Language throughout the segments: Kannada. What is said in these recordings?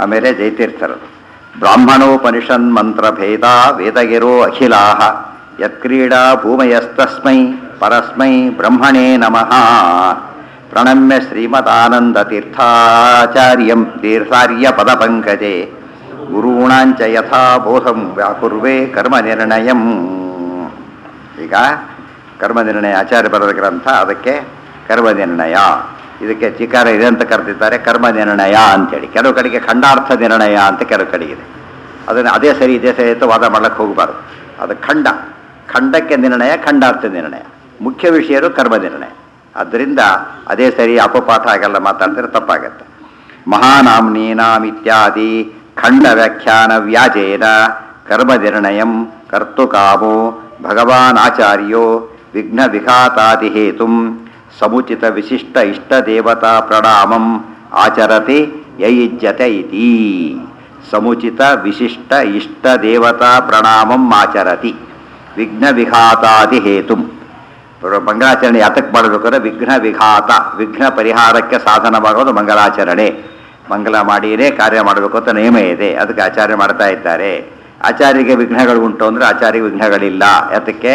ಆಮೇಲೆ ಜೈತೀರ್ಥರು ಬ್ರಾಹ್ಮಣೋಪನಿಷನ್ ಮಂತ್ರ ಭೇದ ವೇದಗಿರೋ ಅಖಿಲಾಹ ಯತ್ಕ್ರೀಡಾ ಭೂಮಯಸ್ತಸ್ಮೈ ಪರಸ್ಮೈ ಬ್ರಹ್ಮಣೇ ನಮಃ ಪ್ರಣಮ್ಯ ಶ್ರೀಮದಾನಂದ ತೀರ್ಥಾಚಾರ್ಯಂ ತೀರ್ಥಾರ್ಯ ಪದಪಂಕಜೆ ಗುರುಣಾಂಚ ಯಥಾ ಬೋಧಂ ವ್ಯಾಕುರ್ವೇ ಕರ್ಮ ನಿರ್ಣಯಂ ಈಗ ಕರ್ಮ ನಿರ್ಣಯ ಆಚಾರ್ಯ ಬರೆದ ಗ್ರಂಥ ಅದಕ್ಕೆ ಕರ್ಮ ನಿರ್ಣಯ ಇದಕ್ಕೆ ಚಿಕಾರ ಇದೆ ಅಂತ ಕರೆದಿದ್ದಾರೆ ಕರ್ಮ ನಿರ್ಣಯ ಅಂತೇಳಿ ಕೆಲವು ಕಡೆಗೆ ಖಂಡಾರ್ಥ ನಿರ್ಣಯ ಅಂತ ಕೆಲವು ಕಡೆಗಿದೆ ಅದನ್ನು ಅದೇ ಸರಿ ಇದೇ ಸರಿ ಅಂತ ವಾದ ಮಾಡ್ಲಿಕ್ಕೆ ಹೋಗಬಾರ್ದು ಅದು ಖಂಡ ಖಂಡಕ್ಕೆ ನಿರ್ಣಯ ಖಂಡಾರ್ಥ ನಿರ್ಣಯ ಮುಖ್ಯ ವಿಷಯರು ಕರ್ಮ ನಿರ್ಣಯ ಆದ್ದರಿಂದ ಅದೇ ಸರಿ ಅಪಪಾಠ ಹಾಗೆಲ್ಲ ಮಾತಾಡ್ತಾರೆ ತಪ್ಪಾಗತ್ತೆ ಮಹಾನಾಮ್ನೀನಾಮಿತ್ಯಾದಿ ಖಂಡ ವ್ಯಾಖ್ಯಾನ ವ್ಯಾಜೇನ ಕರ್ಮ ನಿರ್ಣಯಂ ಕರ್ತುಕಾಮೋ ಭಗವಾನ್ ಆಚಾರ್ಯೋ ವಿಘ್ನ ವಿಘಾತಾದಿ ಹೇತುಂ ಸಮುಚಿತ ವಿಶಿಷ್ಟ ಇಷ್ಟ ದೇವತಾ ಪ್ರಣಾಮಂ ಆಚರತಿ ಯೈಜ್ಯತೆ ಇತಿ ಸಮುಚಿತ ವಿಶಿಷ್ಟ ಇಷ್ಟ ದೇವತಾ ಪ್ರಣಾಮಂ ಆಚರತಿ ವಿಘ್ನ ವಿಘಾತಾದಿ ಹೇತುಂ ಮಂಗಳಾಚರಣೆ ಯಾತಕ್ಕೆ ಮಾಡಬೇಕಾದ್ರೆ ವಿಘ್ನ ವಿಘಾತ ವಿಘ್ನ ಪರಿಹಾರಕ್ಕೆ ಸಾಧನವಾಗೋದು ಮಂಗಳಾಚರಣೆ ಮಂಗಲ ಮಾಡಿಯೇ ಕಾರ್ಯ ಮಾಡಬೇಕು ಅಂತ ನಿಯಮ ಇದೆ ಅದಕ್ಕೆ ಆಚಾರ್ಯ ಮಾಡ್ತಾ ಇದ್ದಾರೆ ಆಚಾರ್ಯಗೆ ವಿಘ್ನಗಳು ಉಂಟು ಅಂದರೆ ಆಚಾರ್ಯಗೆ ವಿಘ್ನಗಳಿಲ್ಲ ಯಾತಕ್ಕೆ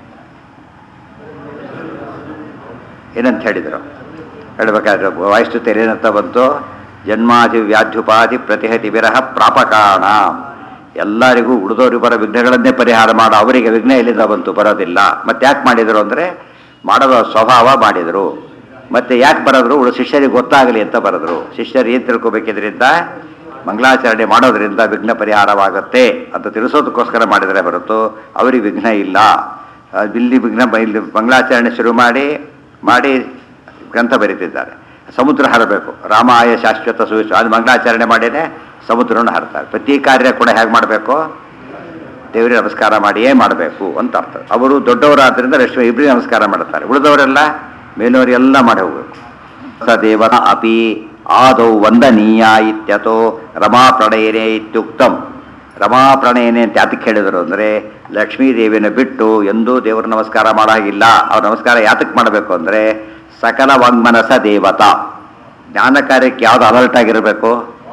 ಏನಂತ ಹೇಳಿದರು ಹೇಳ್ಬೇಕಾದ್ರೆ ವಾಯಿಸ್ತುತಿಯಲ್ಲಿ ಏನಂತ ಬಂತು ಜನ್ಮಾದಿ ವ್ಯಾಧ್ಯುಪಾಧಿ ಪ್ರತಿಹತಿ ವಿರಹ ಪ್ರಾಪಕಾಣ ಎಲ್ಲರಿಗೂ ಉಳಿದವರು ಬರೋ ವಿಘ್ನಗಳನ್ನೇ ಪರಿಹಾರ ಮಾಡೋ ಅವರಿಗೆ ವಿಘ್ನ ಎಲ್ಲಿಂದ ಬಂತು ಬರೋದಿಲ್ಲ ಮತ್ತೆ ಯಾಕೆ ಮಾಡಿದರು ಅಂದರೆ ಮಾಡೋ ಸ್ವಭಾವ ಮಾಡಿದರು ಮತ್ತೆ ಯಾಕೆ ಬರೋದ್ರು ಉಳಿದ ಶಿಷ್ಯರಿಗೆ ಗೊತ್ತಾಗಲಿ ಅಂತ ಬರೆದ್ರು ಶಿಷ್ಯರು ಏನು ತಿಳ್ಕೊಬೇಕಿದ್ರಿಂದ ಮಂಗಳಾಚರಣೆ ಮಾಡೋದ್ರಿಂದ ವಿಘ್ನ ಪರಿಹಾರವಾಗುತ್ತೆ ಅಂತ ತಿಳಿಸೋದಕ್ಕೋಸ್ಕರ ಮಾಡಿದರೆ ಹೊರತು ಅವರಿಗೆ ವಿಘ್ನ ಇಲ್ಲ ಆ, ಇಲ್ಲಿ ವಿಘ್ನ ಬ- ಇಲ್ಲಿ ಮಂಗಳಾಚರಣೆ ಶುರು ಮಾಡಿ ಮಾಡಿ ಗ್ರಂಥ ಬರೀತಿದ್ದಾರೆ ಸಮುದ್ರ ಹರಬೇಕು ರಾಮಾಯ ಶಾಶ್ವತ ಸುವಿಶ್ವ ಅದು ಮಂಗಳಾಚರಣೆ ಮಾಡಿನೇ ಸಮುದ್ರವನ್ನು ಹರ್ತಾರೆ ಪ್ರತಿ ಕಾರ್ಯ ಕೂಡ ಹೇಗೆ ಮಾಡಬೇಕು ದೇವರಿಗೆ ನಮಸ್ಕಾರ ಮಾಡಿಯೇ ಮಾಡಬೇಕು ಅಂತ ಅರ್ಥ ಅವರು ದೊಡ್ಡವರಾದ್ರಿಂದ ಲಕ್ಷ್ಮಿ ಇಬ್ಬರಿಗೆ ನಮಸ್ಕಾರ ಮಾಡ್ತಾರೆ ಉಳಿದವರೆಲ್ಲ ಮೇಲವರೆಲ್ಲ ಮಾಡಿ ಹೋಗಬೇಕು ಸದೇವತ ಅಪಿ ಆದೌ ವಂದನೀಯ ಇತ್ಯತೋ ರಮಾ ಪ್ರಣಯನೇ ಇತ್ಯುಕ್ತಂ ರಮಾ ಪ್ರಣಯನೇ ಅಂತ ಯಾತಕ್ಕೆ ಹೇಳಿದರು ಅಂದರೆ ಲಕ್ಷ್ಮೀ ದೇವಿಯನ್ನು ಬಿಟ್ಟು ಎಂದೂ ದೇವರ ನಮಸ್ಕಾರ ಮಾಡೋ ಹಾಗಿಲ್ಲ ಅವ್ರ ನಮಸ್ಕಾರ ಯಾತಕ್ಕೆ ಮಾಡಬೇಕು ಅಂದರೆ ಸಕಲ ವಾಂಗ್ಮನಸ ದೇವತಾ ಜ್ಞಾನ ಕಾರ್ಯಕ್ಕೆ ಯಾವುದು ಅಲರ್ಟ್ ಆಗಿರಬೇಕು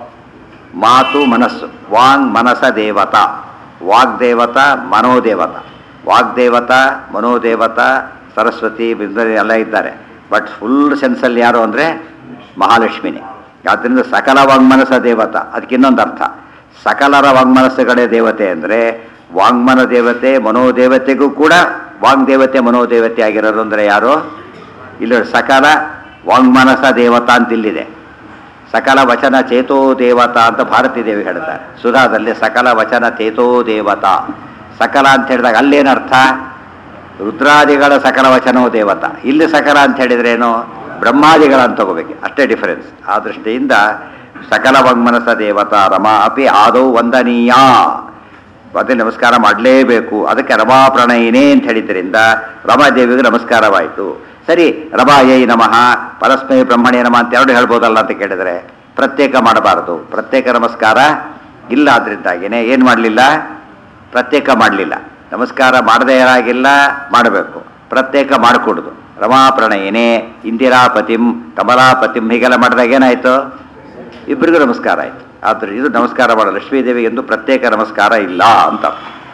ಮಾತು ಮನಸ್ಸು ವಾಂಗ್ ಮನಸ ದೇವತಾ ವಾಗ್ದೇವತ ಮನೋದೇವತ ವಾಗ್ದೇವತ ಮನೋದೇವತ ಸರಸ್ವತಿ ಬಿಂದರಿ ಎಲ್ಲ ಇದ್ದಾರೆ ಬಟ್ ಫುಲ್ ಸೆನ್ಸಲ್ಲಿ ಯಾರು ಅಂದರೆ ಮಹಾಲಕ್ಷ್ಮಿನೇ ಆದ್ದರಿಂದ ಸಕಲ ವಾಂಗ್ಮನಸ ದೇವತ ಅದಕ್ಕೆ ಇನ್ನೊಂದು ಅರ್ಥ ಸಕಲರ ವಾಂಗ್ಮನಸ್ಸುಗಳೇ ದೇವತೆ ಅಂದರೆ ವಾಂಗ್ಮನ ದೇವತೆ ಮನೋದೇವತೆಗೂ ಕೂಡ ವಾಗ್ದೇವತೆ ಮನೋದೇವತೆ ಆಗಿರೋದು ಅಂದರೆ ಯಾರು ಇಲ್ಲಿ ಸಕಲ ವಾಂಗ್ಮನಸ ದೇವತಾ ಅಂತ ಇಲ್ಲಿದೆ ಸಕಲ ವಚನ ಚೇತೋ ದೇವತಾ ಅಂತ ಭಾರತೀ ದೇವಿ ಹೇಳ್ತಾರೆ ಸುಧಾದಲ್ಲಿ ಸಕಲ ವಚನ ಚೇತೋ ದೇವತಾ ಸಕಲ ಅಂತ ಹೇಳಿದಾಗ ಅಲ್ಲೇನರ್ಥ ರುದ್ರಾದಿಗಳ ಸಕಲ ವಚನೋ ದೇವತಾ ಇಲ್ಲಿ ಸಕಲ ಅಂತ ಹೇಳಿದ್ರೇನು ಬ್ರಹ್ಮಾದಿಗಳ ಅಂತ ತಗೋಬೇಕು ಅಷ್ಟೇ ಡಿಫರೆನ್ಸ್ ಆ ದೃಷ್ಟಿಯಿಂದ ಸಕಲ ವಾಂಗ್ಮನಸ ದೇವತಾ ರಮಾ ಅಪಿ ಆದೌ ವಂದನೀಯ ಅದೇ ನಮಸ್ಕಾರ ಮಾಡಲೇಬೇಕು ಅದಕ್ಕೆ ರಮಾ ಪ್ರಣಯಿನೇ ಅಂತ ಹೇಳಿದ್ರಿಂದ ರಮಾದೇವಿಗೆ ನಮಸ್ಕಾರವಾಯಿತು ಸರಿ ರಮಾಯೈ ನಮಃ ಪರಸ್ಮೈ ಬ್ರಹ್ಮಣ್ಯ ನಮಃ ಅಂತ ಎರಡು ಹೇಳ್ಬೋದಲ್ಲ ಅಂತ ಕೇಳಿದರೆ ಪ್ರತ್ಯೇಕ ಮಾಡಬಾರದು ಪ್ರತ್ಯೇಕ ನಮಸ್ಕಾರ ಇಲ್ಲ ಅದರಿಂದಾಗಿನೇ ಏನು ಮಾಡಲಿಲ್ಲ ಪ್ರತ್ಯೇಕ ಮಾಡಲಿಲ್ಲ ನಮಸ್ಕಾರ ಮಾಡದೇ ಇರಾಗಿಲ್ಲ ಮಾಡಬೇಕು ಪ್ರತ್ಯೇಕ ಮಾಡಿಕೊಡುದು ರಮಾ ಪ್ರಣಯಿನೇ ಇಂದಿರಾಪತಿಂ ಕಮಲಾಪತಿಂ ಹೀಗೆಲ್ಲ ಮಾಡಿದಾಗ ಏನಾಯಿತು ಇಬ್ಬರಿಗೂ ನಮಸ್ಕಾರ ಆಯಿತು ಆದರೆ ಇದು ನಮಸ್ಕಾರ ಮಾಡೋ ಲಕ್ಷ್ಮೀದೇವಿಗೆ ಎಂದು ಪ್ರತ್ಯೇಕ ನಮಸ್ಕಾರ ಇಲ್ಲ ಅಂತ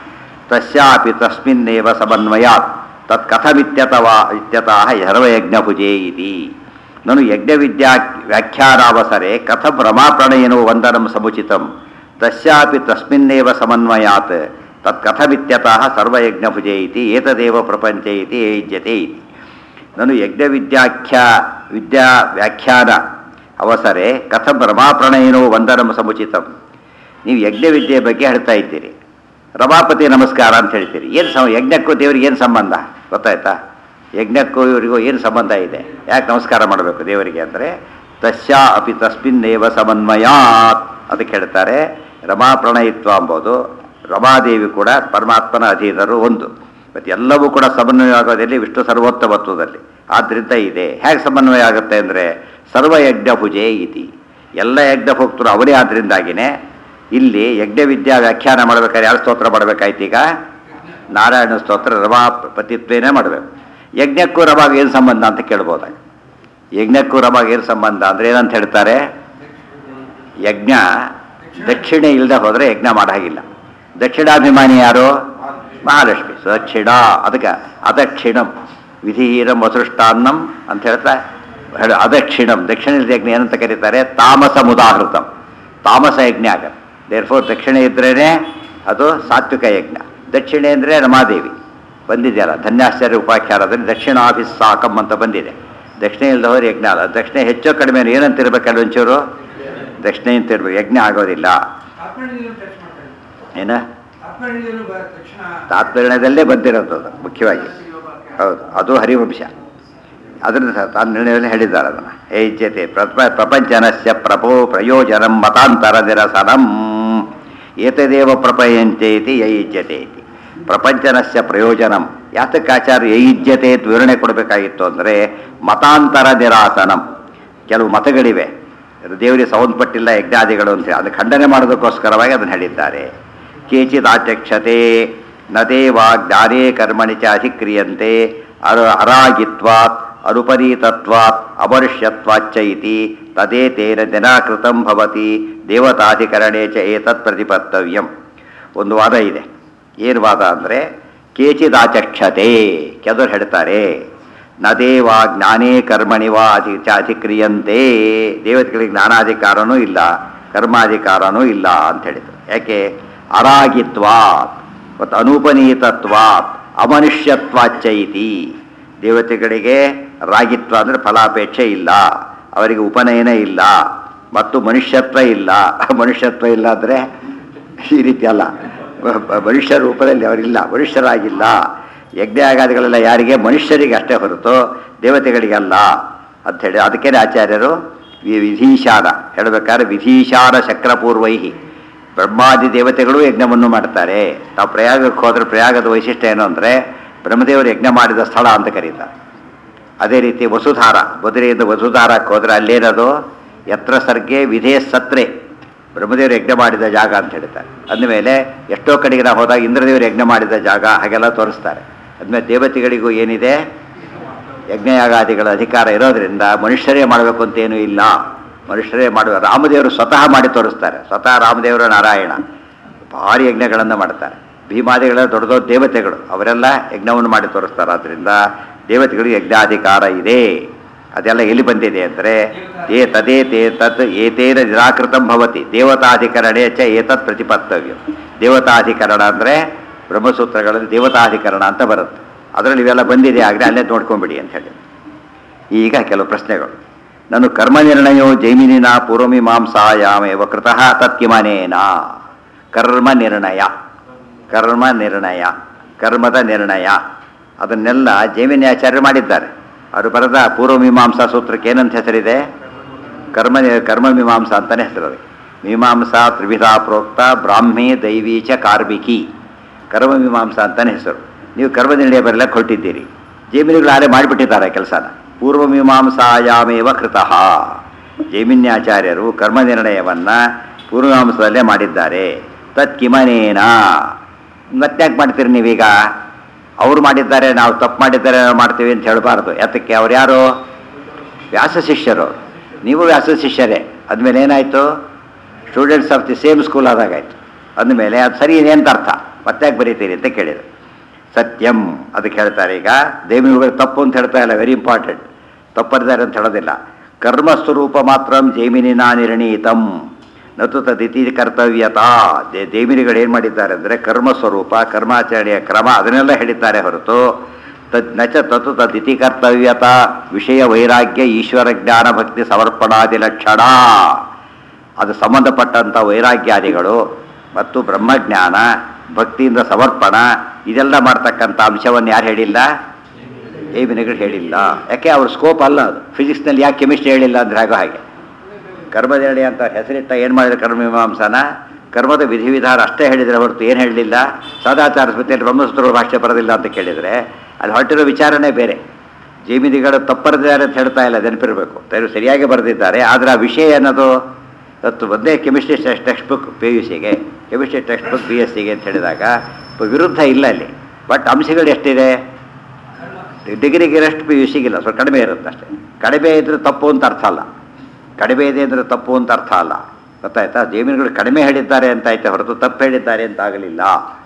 ತಸ್ಯಾಪಿ ತಸ್ಮಿನ್ನೇವ ಸಮನ್ವಯಾತ್ ತತ್ ಕಥಮಿತ್ಯತವಾ ಇತ್ಯತಃ ಸರ್ವಯಜ್ಞಭುಜೇ ಇತಿ ನಾನು ಯಜ್ಞವಿದ್ಯಾ ವ್ಯಾಖ್ಯಾನಾವಸರೆ ಕಥಂ ರಮಾಪ್ರಣಯನೋ ವಂದನಂ ಸಮುಚಿತಂ ತಸ್ಯಾಪಿ ತಸ್ಮಿನ್ನೇವ ಸಮನ್ವಯಾತ್ ತತ್ ಕಥಮಿತ್ಯತಃ ಸರ್ವಯಜ್ಞಭುಜೇ ಇತಿ ಏತದೇವ ಪ್ರಪಂಚ ಇತಿ ಏಜ್ಯತೆ ಇತಿ ನಾನು ಯಜ್ಞವಿದ್ಯಾಖ್ಯ ವಿದ್ಯಾ ವ್ಯಾಖ್ಯಾನ ಅವಸರೆ ಕಥಂ ರಮಾಪ್ರಣಯನೋ ವಂದನಂ ಸಮುಚಿತಂ ನೀವು ಯಜ್ಞವಿದ್ಯೆ ಬಗ್ಗೆ ಹೇಳ್ತಾ ಇದ್ದೀರಿ ರಮಾಪತಿ ನಮಸ್ಕಾರ ಅಂತ ಹೇಳ್ತೀರಿ ಏನು ಸಮ ಯಜ್ಞಕ್ಕೂ ದೇವರಿಗೆ ಏನು ಸಂಬಂಧ ಗೊತ್ತಾಯ್ತಾ ಯಜ್ಞಕ್ಕೂ ಇವರಿಗೂ ಏನು ಸಂಬಂಧ ಇದೆ ಯಾಕೆ ನಮಸ್ಕಾರ ಮಾಡಬೇಕು ದೇವರಿಗೆ ಅಂದರೆ ತಸ್ಯಾ ಅಪಿ ತಸ್ಮಿನ್ನೇವ ಸಮನ್ವಯಾತ್ ಅದಕ್ಕೆ ಹೇಳ್ತಾರೆ ರಮಾ ಪ್ರಣಯಿತ್ವ ಎಂಬುದು ರಮಾದೇವಿ ಕೂಡ ಪರಮಾತ್ಮನ ಅಧೀನರು ಒಂದು ಮತ್ತು ಎಲ್ಲವೂ ಕೂಡ ಸಮನ್ವಯ ಆಗೋದಲ್ಲಿ ವಿಷ್ಣು ಸರ್ವೋತ್ತಮತ್ವದಲ್ಲಿ ಆದ್ದರಿಂದ ಇದೆ ಹೇಗೆ ಸಮನ್ವಯ ಆಗುತ್ತೆ ಅಂದರೆ ಸರ್ವಯಜ್ಞ ಪೂಜೆ ಇತಿ ಎಲ್ಲ ಯಜ್ಞ ಭಕ್ತರು ಅವರೇ ಆದ್ದರಿಂದಾಗಿನೇ ಇಲ್ಲಿ ಯಜ್ಞ ವಿದ್ಯಾ ವ್ಯಾಖ್ಯಾನ ಮಾಡ್ಬೇಕಾದ್ರೆ ಯಾರು ಸ್ತೋತ್ರ ಮಾಡಬೇಕಾಯ್ತು ಈಗ ನಾರಾಯಣ ಸ್ತೋತ್ರ ರಮಾ ಪತಿತ್ವೇನೇ ಮಾಡಬೇಕು ಯಜ್ಞಕ್ಕೂ ರಮಾಗ ಏನು ಸಂಬಂಧ ಅಂತ ಕೇಳ್ಬೋದಾಗ ಯಜ್ಞಕ್ಕೂ ರಮಾಗ ಏನು ಸಂಬಂಧ ಅಂದರೆ ಏನಂತ ಹೇಳ್ತಾರೆ ಯಜ್ಞ ದಕ್ಷಿಣೆ ಇಲ್ಲದೆ ಹೋದರೆ ಯಜ್ಞ ಮಾಡೋ ಹಾಗಿಲ್ಲ ದಕ್ಷಿಣಾಭಿಮಾನಿ ಯಾರು ಮಹಾಲಕ್ಷ್ಮಿ ಸುದಕ್ಷಿಣ ಅದಕ್ಕೆ ಅದಕ್ಷಿಣಂ ವಿಧಿಹೀನಂ ವಸೃಷ್ಟಾನ್ನಂ ಅಂತ ಹೇಳ್ತಾ ಹೇಳ ಅದಕ್ಷಿಣಂ ದಕ್ಷಿಣ ಇಲ್ಲದ ಯಜ್ಞ ಏನಂತ ಕರೀತಾರೆ ತಾಮಸ ಮುದಾಹೃತಂ ತಾಮಸ ಯಜ್ಞ ಆಗತ್ತೆ ದೇರ್ಫೋರ್ ದಕ್ಷಿಣೆ ಇದ್ರೇ ಅದು ಸಾತ್ವಿಕ ಯಜ್ಞ ದಕ್ಷಿಣೆ ಅಂದರೆ ರಮಾದೇವಿ ಬಂದಿದೆಯಲ್ಲ ಧನ್ಯಾಶ್ಚರ್ಯ ಉಪಾಖ್ಯಾನದಲ್ಲಿ ದಕ್ಷಿಣಾಭಿಸ್ ಸಾಕಂ ಅಂತ ಬಂದಿದೆ ದಕ್ಷಿಣ ಇಲ್ಲದವರು ಯಜ್ಞ ಅಲ್ಲ ದಕ್ಷಿಣ ಹೆಚ್ಚು ಕಡಿಮೆ ಏನಂತಿರ್ಬೇಕಲ್ಲ ಒಂಚೂರು ದಕ್ಷಿಣ ಅಂತ ಇರ್ಬೇಕು ಯಜ್ಞ ಆಗೋದಿಲ್ಲ ತಾತ್ಪರ್ಯದಲ್ಲೂ ಟಚ್ ಮಾಡ್ತಾರೆ ಏನ ತಾತ್ಪರ್ಯದಲ್ಲೂ ಬ- ತಕ್ಷಣ ತಾತ್ಪರ್ಯದಲ್ಲೇ ಬಂದಿರೋದು ಅದು ಮುಖ್ಯವಾಗಿ ಹೌದು ಅದು ಹರಿವಂಶ ಅದರಿಂದ ತಾನು ನಿರ್ಣಯದಲ್ಲಿ ಹೇಳಿದ್ದಾರೆ ಅದನ್ನು ಹೇಜ್ಯತೆ ಪ್ರಪ ಪ್ರಪಂಚನಸ್ಯ ಪ್ರಭೋ ಪ್ರಯೋಜನಂ ಮತಾಂತರ ನಿರಸನಂ ಏತದೇವ ಪ್ರಪಯಂತೆ ಇತಿ ಯೈಜ್ಯತೆ ಇತಿ ಪ್ರಪಂಚನಸ್ಯ ಪ್ರಯೋಜನಂ ಯಾತಕ್ಕೆ ಆಚಾರ್ಯ ಯೈಜ್ಯತೆ ಅಂತ ವಿವರಣೆ ಕೊಡಬೇಕಾಗಿತ್ತು ಅಂದರೆ ಮತಾಂತರ ನಿರಾಸನಂ ಕೆಲವು ಮತಗಳಿವೆ ದೇವರಿಗೆ ಸಂಬಂಧಪಟ್ಟಿಲ್ಲ ಯಜ್ಞಾದಿಗಳು ಅಂತ ಅದು ಖಂಡನೆ ಮಾಡೋದಕ್ಕೋಸ್ಕರವಾಗಿ ಅದನ್ನು ಹೇಳಿದ್ದಾರೆ ಕೇಚಿತ್ ಆಚಕ್ಷತೆ ನ ದೇವಾ ಜ್ಞಾನೇ ಕರ್ಮಣಿ ಚ ಅಧಿಕ್ರಿಯಂತೆ ಅರ ಅರಾಗಿತ್ವಾತ್ ಅನುಪರೀತತ್ವಾತ್ ಅಮನುಷ್ಯತ್ವಾಚ್ಚ ಇತಿ ತದೇತೇನ ಜನಾಕೃತಂ ಭವತಿ ದೇವತಾಧಿಕರಣೆ ಚ ಏತತ್ ಪ್ರತಿಪತ್ತವ್ಯಂ ಒಂದು ವಾದ ಇದೆ ಏನು ವಾದ ಅಂದರೆ ಕೇಚಿದಾಚಕ್ಷತೆ ಕೆದರು ಹೇಳ್ತಾರೆ ನ ದೇವ ಜ್ಞಾನೇ ಕರ್ಮಣಿ ವಾ ಅಧಿ ಚ ಅಧಿಕ್ರಿಯಂತೆ ದೇವತೆಗಳಿಗೆ ಜ್ಞಾನಾಧಿಕಾರನೂ ಇಲ್ಲ ಕರ್ಮಾಧಿಕಾರನೂ ಇಲ್ಲ ಅಂತ ಹೇಳಿದ್ರು ಯಾಕೆ ಅರಾಗಿತ್ವಾತ್ ಮತ್ತು ಅನೂಪನೀತತ್ವಾತ್ ಅಮನುಷ್ಯತ್ವಾಚ್ಚ ಇತಿ ದೇವತೆಗಳಿಗೆ ರಾಗಿತ್ವ ಅಂದರೆ ಫಲಾಪೇಕ್ಷೆ ಇಲ್ಲ ಅವರಿಗೆ ಉಪನಯನ ಇಲ್ಲ ಮತ್ತು ಮನುಷ್ಯತ್ವ ಇಲ್ಲ ಮನುಷ್ಯತ್ವ ಇಲ್ಲ ಅಂದರೆ ಈ ರೀತಿ ಅಲ್ಲ ಬ- ಬ- ಮನುಷ್ಯ ರೂಪದಲ್ಲಿ ಅವರಿಲ್ಲ ಮನುಷ್ಯರಾಗಿಲ್ಲ ಯಜ್ಞ ಆಗಾದಿಗಳೆಲ್ಲ ಯಾರಿಗೆ ಮನುಷ್ಯರಿಗೆ ಅಷ್ಟೇ ಹೊರತು ದೇವತೆಗಳಿಗಲ್ಲ ಅಂಥೇಳಿ ಅದಕ್ಕೇನೆ ಆಚಾರ್ಯರು ವಿ- ವಿಧೀಶಾನ ಹೇಳಬೇಕಾದ್ರೆ ವಿಧೀಶಾನ ಚಕ್ರಪೂರ್ವೈಹಿ ಬ್ರಹ್ಮಾದಿ ದೇವತೆಗಳು ಯಜ್ಞವನ್ನು ಮಾಡ್ತಾರೆ ನಾವು ಪ್ರಯಾಗಕ್ಕೆ ಹೋದ್ರೆ ಪ್ರಯಾಗದ ವೈಶಿಷ್ಟ್ಯ ಏನು ಅಂದರೆ ಬ್ರಹ್ಮದೇವರು ಯಜ್ಞ ಮಾಡಿದ ಸ್ಥಳ ಅಂತ ಕರೀತಾರೆ ಅದೇ ರೀತಿ ವಸುಧಾರ ಬದರಿಯಿಂದ ವಸುಧಾರಕ್ಕೆ ಹೋದ್ರೆ ಅಲ್ಲೇನದು ಯತ್ರ ಸರ್ಗೆ ವಿಧೇ ಸತ್ರೆ ಬ್ರಹ್ಮದೇವರು ಯಜ್ಞ ಮಾಡಿದ ಜಾಗ ಅಂತ ಹೇಳ್ತಾರೆ ಅಂದಮೇಲೆ ಎಷ್ಟೋ ಕಡೆಗೆ ನಾವು ಹೋದಾಗ ಇಂದ್ರದೇವರು ಯಜ್ಞ ಮಾಡಿದ ಜಾಗ ಹಾಗೆಲ್ಲ ತೋರಿಸ್ತಾರೆ ಅದ್ಮೇಲೆ ದೇವತೆಗಳಿಗೂ ಏನಿದೆ ಯಜ್ಞಯಾಗಾದಿಗಳ ಅಧಿಕಾರ ಇರೋದ್ರಿಂದ ಮನುಷ್ಯರೇ ಮಾಡಬೇಕು ಅಂತ ಏನೂ ಇಲ್ಲ ಮನುಷ್ಯರೇ ಮಾಡುವ ರಾಮದೇವರು ಸ್ವತಃ ಮಾಡಿ ತೋರಿಸ್ತಾರೆ ಸ್ವತಃ ರಾಮದೇವರು ನಾರಾಯಣ ಭಾರಿ ಯಜ್ಞಗಳನ್ನು ಮಾಡ್ತಾರೆ ಭೀಮಾದಿಗಳ ದೊಡ್ಡ ದೊಡ್ಡ ದೇವತೆಗಳು ಅವರೆಲ್ಲ ಯಜ್ಞವನ್ನು ಮಾಡಿ ತೋರಿಸ್ತಾರೆ ಆದ್ದರಿಂದ ದೇವತೆಗಳಿಗೆ ಯಜ್ಞಾಧಿಕಾರ ಇದೆ ಅದೆಲ್ಲ ಎಲ್ಲಿ ಬಂದಿದೆ ಅಂದರೆ ಏ ತದೇ ತೇ ತತ್ ಏತೇನ ನಿರಾಕೃತಂ ಭವತಿ ದೇವತಾಧಿಕರಣೆ ಚ ಏತತ್ ಪ್ರತಿಪತ್ತವ್ಯ ದೇವತಾಧಿಕರಣ ಅಂದರೆ ಬ್ರಹ್ಮಸೂತ್ರಗಳಲ್ಲಿ ದೇವತಾಧಿಕರಣ ಅಂತ ಬರುತ್ತೆ ಅದರಲ್ಲಿ ಇವೆಲ್ಲ ಬಂದಿದೆ ಆಗಲೇ ಅಲ್ಲೇ ನೋಡ್ಕೊಂಬಿಡಿ ಅಂತ ಹೇಳಿ ಈಗ ಕೆಲವು ಪ್ರಶ್ನೆಗಳು ನಾನು ಕರ್ಮ ನಿರ್ಣಯೋ ಜೈಮಿನಿನ ಪೂರ್ವಮೀಮಾಂಸಾಯಾಮೇವ ಕೃತಃ ತತ್ಕಿಮನೇನ ಕರ್ಮ ನಿರ್ಣಯ ಕರ್ಮ ನಿರ್ಣಯ ಕರ್ಮದ ನಿರ್ಣಯ ಅದನ್ನೆಲ್ಲ ಜೈಮಿನ್ಯಾಚಾರ್ಯರು ಮಾಡಿದ್ದಾರೆ ಅವರು ಬರೆದ ಪೂರ್ವಮೀಮಾಂಸಾ ಸೂತ್ರಕ್ಕೆ ಏನಂತ ಹೆಸರಿದೆ ಕರ್ಮ ಕರ್ಮ ಮೀಮಾಂಸಾ ಅಂತಲೇ ಹೆಸರು ಅದಕ್ಕೆ ಮೀಮಾಂಸಾ ತ್ರಿವಿಧಾ ಪ್ರೋಕ್ತ ಬ್ರಾಹ್ಮಿ ದೈವಿ ಚ ಕಾರ್ಮಿಕಿ ಕರ್ಮ ಮೀಮಾಂಸಾ ಅಂತಲೇ ಹೆಸರು ನೀವು ಕರ್ಮ ನಿರ್ಣಯ ಬರಲಿಕ್ಕೆ ಹೊರಟಿದ್ದೀರಿ ಜೈಮಿನಿಗಳು ಆರೇ ಮಾಡಿಬಿಟ್ಟಿದ್ದಾರೆ ಕೆಲಸನ ಪೂರ್ವ ಮೀಮಾಂಸಾಯಾಮೇವ ಕೃತಃ ಜೈಮಿನ್ಯಾಚಾರ್ಯರು ಕರ್ಮ ನಿರ್ಣಯವನ್ನು ಪೂರ್ವಮೀಮಾಂಸದಲ್ಲೇ ಮಾಡಿದ್ದಾರೆ ತತ್ ಕಿಮನೇನ ಮತ್ತ್ಯಾಕೆ ಮಾಡ್ತೀರಿ ನೀವೀಗ ಅವ್ರು ಮಾಡಿದ್ದಾರೆ ನಾವು ತಪ್ಪು ಮಾಡಿದ್ದಾರೆ ನಾವು ಮಾಡ್ತೀವಿ ಅಂತ ಹೇಳಬಾರ್ದು ಯಾತಕ್ಕೆ ಅವ್ರು ಯಾರು ವ್ಯಾಸ ಶಿಷ್ಯರು ಅವ್ರು. ನೀವು ವ್ಯಾಸ ಶಿಷ್ಯರೇ ಅದ್ಮೇಲೆ ಏನಾಯಿತು students of the same school ಆದಾಗಾಯ್ತು ಅಂದಮೇಲೆ ಅದು ಸರಿ ಅಂತ ಅರ್ಥ ಮತ್ತ್ಯಾಕೆ ಬರೀತೀರಿ ಅಂತ ಕೇಳಿದರು ಸತ್ಯಂ ಅದಕ್ಕೆ ಹೇಳ್ತಾರೆ ಈಗ ದೇವಿಗಳು ತಪ್ಪು ಅಂತ ಹೇಳ್ತಾ ಇಲ್ಲ ವೆರಿ ಇಂಪಾರ್ಟೆಂಟ್ ತಪ್ಪರಿದ್ದಾರೆ ಅಂತ ಹೇಳೋದಿಲ್ಲ ಕರ್ಮ ಸ್ವರೂಪ ಮಾತ್ರ ಜೈಮಿನಿನ ನಿರ್ಣೀತಂ ನತು ತದಿತಿ ಕರ್ತವ್ಯತಾ ದೇ ದೇವಿನಿಗಳು ಏನು ಮಾಡಿದ್ದಾರೆ ಅಂದರೆ ಕರ್ಮ ಸ್ವರೂಪ ಕರ್ಮಾಚರಣೆಯ ಕ್ರಮ ಅದನ್ನೆಲ್ಲ ಹೇಳಿದ್ದಾರೆ ಹೊರತು ತದ್ ನಚ ತತು ತದಿತಿ ಕರ್ತವ್ಯತ ವಿಷಯ ವೈರಾಗ್ಯ ಈಶ್ವರ ಜ್ಞಾನ ಭಕ್ತಿ ಸಮರ್ಪಣಾದಿ ಲಕ್ಷಣ ಅದು ಸಂಬಂಧಪಟ್ಟಂಥ ವೈರಾಗ್ಯಾದಿಗಳು ಮತ್ತು ಬ್ರಹ್ಮಜ್ಞಾನ ಭಕ್ತಿಯಿಂದ ಸಮರ್ಪಣ ಇದೆಲ್ಲ ಮಾಡ್ತಕ್ಕಂಥ ಅಂಶವನ್ನು ಯಾರು ಹೇಳಿಲ್ಲ ದೇವಿನಿಗಳು ಹೇಳಿಲ್ಲ ಯಾಕೆ ಅವ್ರ ಸ್ಕೋಪ್ ಅಲ್ಲ ಅದು ಫಿಸಿಕ್ಸ್ನಲ್ಲಿ ಯಾಕೆ ಕೆಮಿಸ್ಟ್ರಿ ಹೇಳಿಲ್ಲ ಅಂದ್ರೆ ಹಾಗೋ ಹಾಗೆ ಕರ್ಮದಿರಳಿ ಅಂತ ಹೆಸರಿಟ್ಟ ಏನು ಮಾಡಿದ್ರೆ ಕರ್ಮಮೀಮಾಂಸನ ಕರ್ಮದ ವಿಧಿವಿಧಾನ ಅಷ್ಟೇ ಹೇಳಿದರೆ ಹೊರತು ಏನು ಹೇಳಲಿಲ್ಲ ಸದಾಚಾರ ಸ್ಮೃತಿಯಲ್ಲಿ ಬ್ರಹ್ಮಸೂತ್ರಗಳು ಭಾಷೆ ಬರೋದಿಲ್ಲ ಅಂತ ಕೇಳಿದರೆ ಅಲ್ಲಿ ಹೊರಟಿರೋ ವಿಚಾರನೇ ಬೇರೆ ಜೈಮಿನಿಗಳು ತಪ್ಪರಿದ್ದಾರೆ ಅಂತ ಹೇಳ್ತಾ ಇಲ್ಲ ನೆನಪಿರಬೇಕು ಅವರು ಸರಿಯಾಗಿ ಬರೆದಿದ್ದಾರೆ ಆದರೆ ಆ ವಿಷಯ ಅನ್ನೋದು ಇವತ್ತು ಒಂದೇ chemistry text book P U ಸಿಗೆ chemistry text book B S ಸಿಗೆ ಅಂತ ಹೇಳಿದಾಗ ವಿರುದ್ಧ ಇಲ್ಲ ಅಲ್ಲಿ ಬಟ್ ಅಂಶಗಳು ಎಷ್ಟಿದೆ ಡಿಗ್ರಿಗಿರಷ್ಟು ಪಿ ಯು ಸಿಗಿಲ್ಲ ಸ್ವಲ್ಪ ಕಡಿಮೆ ಇರುತ್ತೆ ಅಷ್ಟೇ ಕಡಿಮೆ ಇದ್ರೆ ತಪ್ಪು ಅಂತ ಅರ್ಥ ಅಲ್ಲ ಕಡಿಮೆ ಇದೆ ಅಂದರೆ ತಪ್ಪು ಅಂತ ಅರ್ಥ ಅಲ್ಲ ಗೊತ್ತಾಯ್ತಾ ಜೈಮಿನಿಗಳು ಕಡಿಮೆ ಹೇಳಿದ್ದಾರೆ ಅಂತ ಆಯ್ತು ಹೊರತು ತಪ್ಪು ಹೇಳಿದ್ದಾರೆ ಅಂತ ಆಗಲಿಲ್ಲ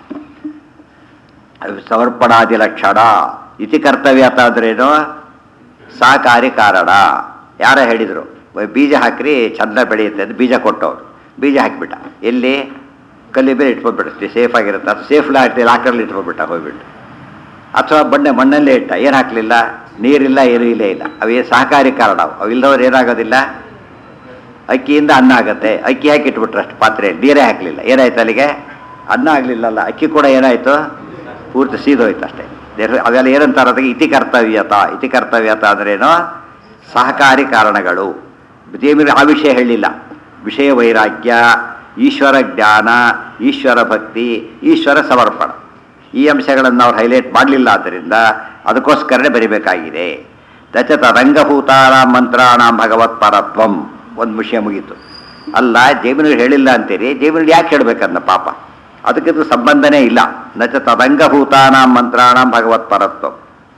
ಸಮರ್ಪಣಾದಿ ಲಕ್ಷಣ ಇತಿ ಕರ್ತವ್ಯ ಅಂತ ಅಂದ್ರೇನು ಸಹಕಾರಿ ಕಾರಣ ಯಾರ ಹೇಳಿದರು ಬೀಜ ಹಾಕ್ರಿ ಚಂದ ಬೆಳೆಯುತ್ತೆ ಅಂತ ಬೀಜ ಕೊಟ್ಟವ್ರು ಬೀಜ ಹಾಕಿಬಿಟ್ಟ ಎಲ್ಲಿ ಕಲ್ಲಿ ಬೇರೆ ಇಟ್ಕೊಂಡ್ಬಿಟ್ಟು ಸೇಫ್ ಆಗಿರುತ್ತೆ ಅದು ಸೇಫ್ ಲಾಕ್ಲಿ ಲಾಕರಲ್ಲಿ ಇಟ್ಕೊಂಡ್ಬಿಟ್ಟ ಹೋಗ್ಬಿಟ್ಟು ಅಥವಾ ಬಂಡೆ ಮಣ್ಣಲ್ಲೇ ಇಟ್ಟ ಏನು ಹಾಕಲಿಲ್ಲ ನೀರಿಲ್ಲ ಏನೂ ಇಲ್ಲೇ ಇಲ್ಲ ಅವೇ ಸಹಕಾರಿ ಕಾರಣ ಅವು ಅವು ಇಲ್ಲದವ್ರು ಏನಾಗೋದಿಲ್ಲ ಅಕ್ಕಿಯಿಂದ ಅನ್ನ ಆಗುತ್ತೆ ಅಕ್ಕಿ ಹಾಕಿ ಇಟ್ಬಿಟ್ರೆ ಅಷ್ಟು ಪಾತ್ರೆ ನೀರೇ ಹಾಕಲಿಲ್ಲ ಏನಾಯ್ತು ಅಲ್ಲಿಗೆ ಅನ್ನ ಆಗಲಿಲ್ಲಲ್ಲ ಅಕ್ಕಿ ಕೂಡ ಏನಾಯಿತು ಪೂರ್ತಿ ಸೀದೋಯ್ತು ಅಷ್ಟೇ ದೇರ್- ಅವೆಲ್ಲ ಏನಂತಾರೆ ಅದಕ್ಕೆ ಇತಿ ಕರ್ತವ್ಯತ ಇತಿ ಕರ್ತವ್ಯತ ಅಂದ್ರೇನು ಸಹಕಾರಿ ಕಾರಣಗಳು ದೇವರ ಆ ವಿಷಯ ಹೇಳಿಲ್ಲ ವಿಷಯ ವೈರಾಗ್ಯ ಈಶ್ವರ ಜ್ಞಾನ ಈಶ್ವರ ಭಕ್ತಿ ಈಶ್ವರ ಸಮರ್ಪಣ ಈ ಅಂಶಗಳನ್ನು ಅವ್ರು ಹೈಲೈಟ್ ಮಾಡಲಿಲ್ಲ ಆದ್ದರಿಂದ ಅದಕ್ಕೋಸ್ಕರನೇ ಬರಿಬೇಕಾಗಿದೆ ದಚತ ರಂಗಭೂತಾನ ಮಂತ್ರಾಣಾಂ ಭಗವತ್ ಪರತ್ವಂ ಒಂದು ವಿಷಯ ಮುಗೀತು ಅಲ್ಲ ಜೈಮಿನಿಗೆ ಹೇಳಿಲ್ಲ ಅಂತೀರಿ ಜೈಮಿನಿಗೆ ಯಾಕೆ ಹೇಳ್ಬೇಕನ್ನ ಪಾಪ ಅದಕ್ಕಿದು ಸಂಬಂಧನೇ ಇಲ್ಲ ನಚ ತದಂಗಭೂತಾನಾಂ ಮಂತ್ರಾಣಾಂ ಭಗವತ್ ಪರತ್ವಂ